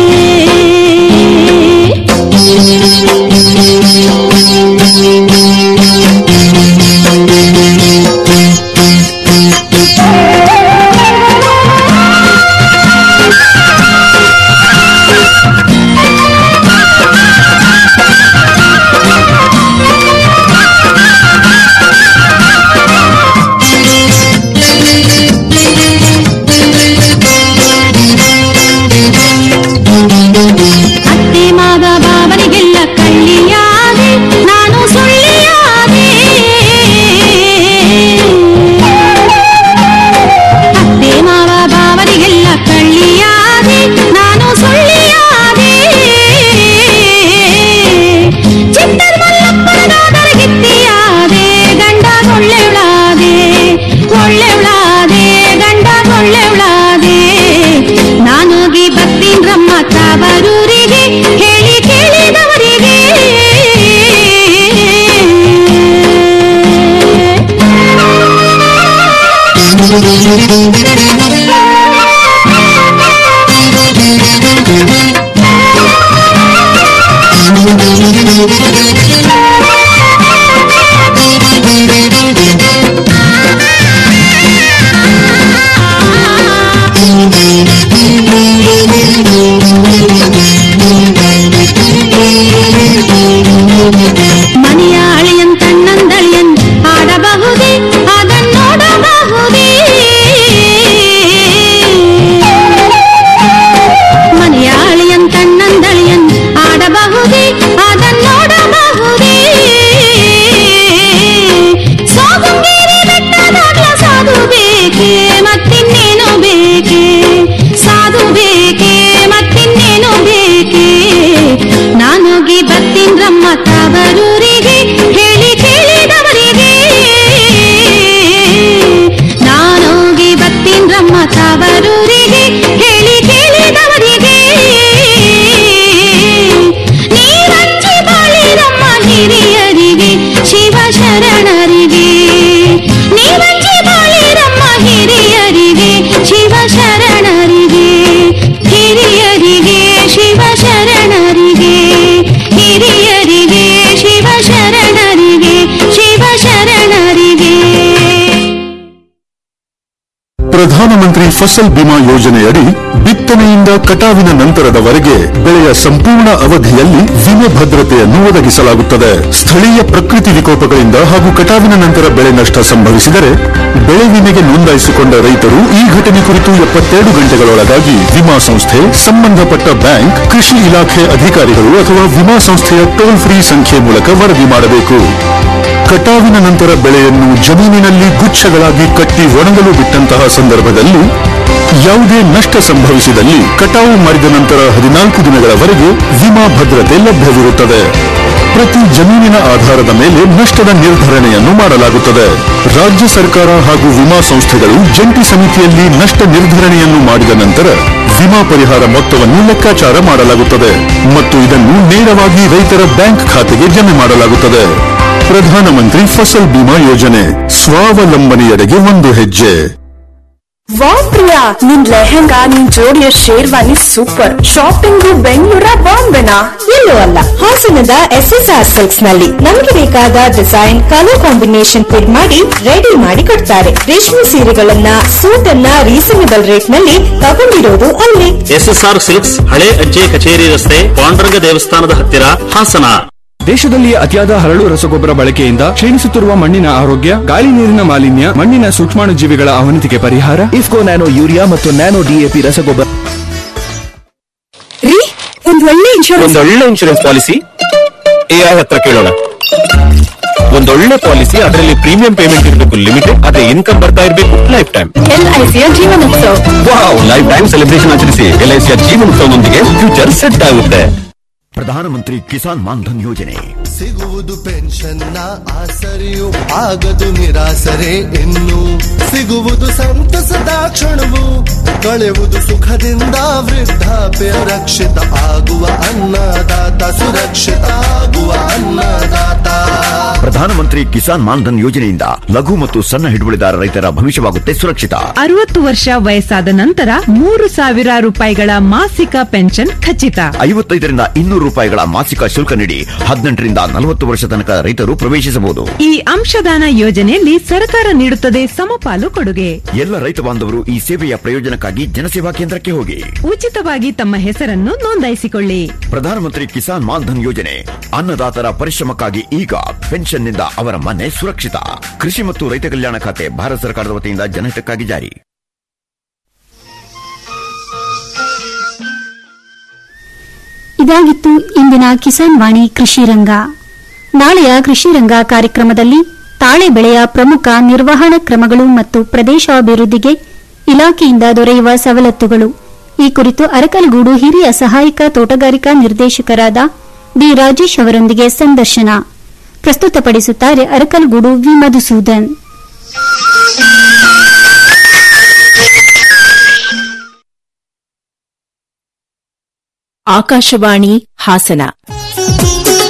ಮನೆಯ ಅಳಿಯನ್ ತಣ್ಣಂದಳಿಯನ್ ಆಡಬಹುದೇ ಅದನ್ನೋಡಬಹುದೇ ಮನೆಯ ಅಳಿಯನ್ ತಣ್ಣಂದಳಿಯನ್ ಆಡಬಹುದೇ ಅದನ್ನೋಡಬಹುದೇ ಸಾಗುಂಗೇರಿ ಬೆಟ್ಟದಾಗ್ಲ ಸಾಧು ಬೇಕೇ ಮತ್ತಿನ್ನೇನು ಬೇಕೇ ಸಾಧು ಬೇಕೇ ಮತ್ತಿನ್ನೇನು ಬೇಕೇ ನಾನೋಗಿ ಬರ್ತೀನ್ರಮ್ಮ ತವರೂರಿಗೆ ಹೇಳಿ ಕೇಳಿದವರಿಗೆ ನಾನೋಗಿ ಬರ್ತೀನ್ರಮ್ಮ ತವರೂರಿಗೆ ಹೇಳಿ ಕೇಳಿದವರಿಗೆ ನೀರಂಜಿ ಬಾಳಿರಮ್ಮ ಹಿರಿಯರಿಗೆ ಶಿವ ಶರಣರಿಗೆ ನೀರಂಜಿ ಬಾಳಿರಮ್ಮ ಹಿರಿಯರಿಗೆ ಶಿವ ಶರಣರಿಗೆ ಹಿರಿಯರಿಗೆ ಶಿವ ಶರಣರಿಗೆ ಹಿರಿಯರಿಗೆ ಶಿವ ಶರಣರಿಗೆ ಶಿವ ಶರಣರಿಗೆ ಪ್ರಧಾನಮಂತ್ರಿ ಫಸಲ್ ಬಿಮಾ ಯೋಜನೆಯಡಿ ಬಿತ್ತನೆಯಿಂದ ಕಟಾವಿನ ನಂತರದವರೆಗೆ ಬೆಳೆಯ ಸಂಪೂರ್ಣ ಅವಧಿಯಲ್ಲಿ ವಿಮೆ ಭದ್ರತೆಯನ್ನು ಒದಗಿಸಲಾಗುತ್ತದೆ ಸ್ಥಳೀಯ ಪ್ರಕೃತಿ ವಿಕೋಪಗಳಿಂದ ಹಾಗೂ ಕಟಾವಿನ ನಂತರ ಬೆಳೆ ನಷ್ಟ ಸಂಭವಿಸಿದರೆ ಬೆಳೆ ವಿಮೆಗೆ ನೋಂದಾಯಿಸಿಕೊಂಡ ರೈತರು ಈ ಘಟನೆ ಕುರಿತು ಎಪ್ಪತ್ತೆರಡು ಗಂಟೆಗಳೊಳಗಾಗಿ ವಿಮಾ ಸಂಸ್ಥೆ ಸಂಬಂಧಪಟ್ಟ ಬ್ಯಾಂಕ್ ಕೃಷಿ ಇಲಾಖೆ ಅಧಿಕಾರಿಗಳು ಅಥವಾ ವಿಮಾ ಸಂಸ್ಥೆಯ ಟೋಲ್ ಫ್ರೀ ಸಂಖ್ಯೆ ಮೂಲಕ ವರದಿ ಮಾಡಬೇಕು ಕಟಾವಿನ ನಂತರ ಬೆಳೆಯನ್ನು ಜಮೀನಿನಲ್ಲಿ ಗುಚ್ಛಗಳಾಗಿ ಕಟ್ಟಿ ಒಣಗಲು ಬಿಟ್ಟಂತಹ ಸಂದರ್ಭದಲ್ಲಿ ಯಾವುದೇ ನಷ್ಟ ಸಂಭವಿಸಿದಲ್ಲಿ ಕಟಾವು ಮಾಡಿದ ನಂತರ ಹದಿನಾಲ್ಕು ದಿನಗಳವರೆಗೆ ವಿಮಾ ಭದ್ರತೆ ಲಭ್ಯವಿರುತ್ತದೆ ಪ್ರತಿ ಜಮೀನಿನ ಆಧಾರದ ಮೇಲೆ ನಷ್ಟದ ನಿರ್ಧರಣೆಯನ್ನು ಮಾಡಲಾಗುತ್ತದೆ ರಾಜ್ಯ ಸರ್ಕಾರ ಹಾಗೂ ವಿಮಾ ಸಂಸ್ಥೆಗಳು ಜಂಟಿ ಸಮಿತಿಯಲ್ಲಿ ನಷ್ಟ ನಿರ್ಧರಣೆಯನ್ನು ಮಾಡಿದ ನಂತರ ವಿಮಾ ಪರಿಹಾರ ಮೊತ್ತವನ್ನು ಲೆಕ್ಕಾಚಾರ ಮಾಡಲಾಗುತ್ತದೆ ಮತ್ತು ಇದನ್ನು ನೇರವಾಗಿ ರೈತರ ಬ್ಯಾಂಕ್ ಖಾತೆಗೆ ಜಮೆ ಮಾಡಲಾಗುತ್ತದೆ ಪ್ರಧಾನಮಂತ್ರಿ ಫಸಲ್ ಬಿಮಾ ಯೋಜನೆ ಸ್ವಾವಲಂಬನೆಯೆಡೆಗೆ ಒಂದು ಹೆಜ್ಜೆ ವಾವ್ ಪ್ರಿಯಾ ನಿನ್ ಲೆಹೆಂಗಾ ನಿನ್ ಜೋಡಿಯ ಶೇರ್ವಾನಿ ಸೂಪರ್ ಶಾಪಿಂಗ್ ಬೆಂಗಳೂರ ಬಾಂಬೆನಾ ಎಲ್ಲೂ ಅಲ್ಲ ಹಾಸನದ ಎಸ್ ಎಸ್ ಆರ್ ಸಿಲ್ಕ್ಸ್ ನಲ್ಲಿ ನಮಗೆ ಬೇಕಾದ ಡಿಸೈನ್ ಕಲರ್ ಕಾಂಬಿನೇಷನ್ ಫಿಟ್ ಮಾಡಿ ರೆಡಿ ಮಾಡಿ ಕೊಡ್ತಾರೆ ರೇಷ್ಮೆ ಸೀರೆಗಳನ್ನ ಸೂಟ್ ಅನ್ನ ರೀಸನೇಬಲ್ ರೇಟ್ ನಲ್ಲಿ ತಗೊಂಡಿರೋದು ಅಲ್ಲಿ ಎಸ್ಎಸ್ಆರ್ ಸಿಲ್ಕ್ಸ್ ಹಳೆ ಅಜ್ಜೆ ಕಚೇರಿ ರಸ್ತೆ ಪಾಂಡುರಂಗ ದೇವಸ್ಥಾನದ ಹತ್ತಿರ ಹಾಸನ ದೇಶದಲ್ಲಿ ಅತಿಯಾದ ಹರಳು ರಸಗೊಬ್ಬರ ಬಳಕೆಯಿಂದ ಕ್ಷೀಣಿಸುತ್ತಿರುವ ಮಣ್ಣಿನ ಆರೋಗ್ಯ ಗಾಳಿ ನೀರಿನ ಮಾಲಿನ್ಯ ಮಣ್ಣಿನ ಸೂಕ್ಷ್ಮಾಣುಜೀವಿಗಳ ಅವನತಿಗೆ ಪರಿಹಾರ ಇಫ್ಕೋ ನ್ಯಾನೋ ಯೂರಿಯಾ ಮತ್ತು ನ್ಯಾನೋ ಡಿಎಪಿ ರಸಗೊಬ್ಬರ ರೀ ಒಂದ್ ಒಳ್ಳೆ ಇನ್ಶೂರೆನ್ಸ್ ಒಂದೊಳ್ಳೆ ಇನ್ಶೂರೆನ್ಸ್ ಪಾಲಿಸಿ ಎಐ ಹತ್ರ ಕೇಳೋಣ ಒಂದೊಳ್ಳೆ ಪಾಲಿಸಿ ಅದರಲ್ಲಿ ಪ್ರೀಮಿಯಂ ಪೇಮೆಂಟ್ ಇರಬೇಕು ಲಿಮಿಟೆಡ್ ಅದೇ ಇನ್ಕಮ್ ಬರ್ತಾ ಇರಬೇಕು ಲೈಫ್ ಟೈಮ್ ಎಲ್ಐಸಿಯ ಜೀವನೋತ್ಸವ ವಾವ್ ಲೈಫ್ ಟೈಮ್ ಸೆಲೆಬ್ರೇಷನ್ ಆಚರಿಸಿ ಎಲ್ಐಸಿಯ ಜೀವನೋತ್ಸವದೊಂದಿಗೆ ಫ್ಯೂಚರ್ ಸೆಟ್ ಆಗುತ್ತೆ ಪ್ರಧಾನಮಂತ್ರಿ ಕಿಸಾನ್ ಮಾನ್ಧನ್ ಯೋಜನೆ ಸಿಗುವುದು ಪೆನ್ಷನ್ನ ಆಸರೆಯು ಆಗದು ನಿರಾಸರೆ ಇನ್ನು ಸಿಗುವುದು ಸಂತಸದ ಕ್ಷಣವು ಕಳೆಯುವುದು ಸುಖದಿಂದ ವೃದ್ಧಾಪ್ಯ ರಕ್ಷಿತ ಆಗುವ ಅನ್ನದಾತ ಸುರಕ್ಷಿತ ಆಗುವ ಅನ್ನದಾತ ಪ್ರಧಾನಮಂತ್ರಿ ಕಿಸಾನ್ ಮಾನ್ಧನ್ ಯೋಜನೆಯಿಂದ ಲಘು ಮತ್ತು ಸಣ್ಣ ಹಿಡುವಳಿದಾರ ರೈತರ ಭವಿಷ್ಯವಾಗುತ್ತೆ ಸುರಕ್ಷಿತ ಅರವತ್ತು ವರ್ಷ ವಯಸ್ಸಾದ ನಂತರ ಮೂರು ಸಾವಿರ ರೂಪಾಯಿಗಳ ಮಾಸಿಕ ಪೆನ್ಷನ್ ಖಚಿತ ಐವತ್ತೈದರಿಂದ ಇನ್ನೂರು ರೂಪಾಯಿಗಳ ಮಾಸಿಕ ಶುಲ್ಕ ನೀಡಿ ಹದಿನೆಂಟರಿಂದ ನಲವತ್ತು ವರ್ಷ ತನಕ ರೈತರು ಪ್ರವೇಶಿಸಬಹುದು ಈ ಅಂಶದಾನ ಯೋಜನೆಯಲ್ಲಿ ಸರ್ಕಾರ ನೀಡುತ್ತದೆ ಸಮಪಾಲು ಕೊಡುಗೆ ಎಲ್ಲ ರೈತ ಬಾಂಧವರು ಈ ಸೇವೆಯ ಪ್ರಯೋಜನಕ್ಕಾಗಿ ಜನಸೇವಾ ಕೇಂದ್ರಕ್ಕೆ ಹೋಗಿ ಉಚಿತವಾಗಿ ತಮ್ಮ ಹೆಸರನ್ನು ನೋಂದಾಯಿಸಿಕೊಳ್ಳಿ ಪ್ರಧಾನಮಂತ್ರಿ ಕಿಸಾನ್ ಮಾನ್ಧನ್ ಯೋಜನೆ ಅನ್ನದಾತರ ಪರಿಶ್ರಮಕ್ಕಾಗಿ ಈಗ ಪೆನ್ಷನ್ನಿಂದ ಅವರ ಮನೆ ಸುರಕ್ಷಿತ ಕೃಷಿ ಮತ್ತು ರೈತ ಕಲ್ಯಾಣ ಖಾತೆ ಭಾರತ ಸರ್ಕಾರದ ವತಿಯಿಂದ ಜನಹಿತಕ್ಕಾಗಿ ಜಾರಿ ಇದಾಗಿತ್ತು ಇಂದಿನ ಕಿಸಾನ್ ವಾಣಿ ಕೃಷಿ ರಂಗ ನಾಳೆಯ ಕೃಷಿ ರಂಗ ಕಾರ್ಯಕ್ರಮದಲ್ಲಿ ತಾಳೆ ಬೆಳೆಯ ಪ್ರಮುಖ ನಿರ್ವಹಣಾ ಕ್ರಮಗಳು ಮತ್ತು ಪ್ರದೇಶಾಭಿವೃದ್ಧಿಗೆ ಇಲಾಖೆಯಿಂದ ದೊರೆಯುವ ಸವಲತ್ತುಗಳು ಈ ಕುರಿತು ಅರಕಲಗೂಡು ಹಿರಿಯ ಸಹಾಯಕ ತೋಟಗಾರಿಕಾ ನಿರ್ದೇಶಕರಾದ ಡಿ ರಾಜೇಶ್ ಅವರೊಂದಿಗೆ ಸಂದರ್ಶನ ಪ್ರಸ್ತುತಪಡಿಸುತ್ತಾರೆ ಅರಕಲಗೂಡು ವಿ ಮಧುಸೂದನ್ ಆಕಾಶವಾಣಿ ಹಾಸನ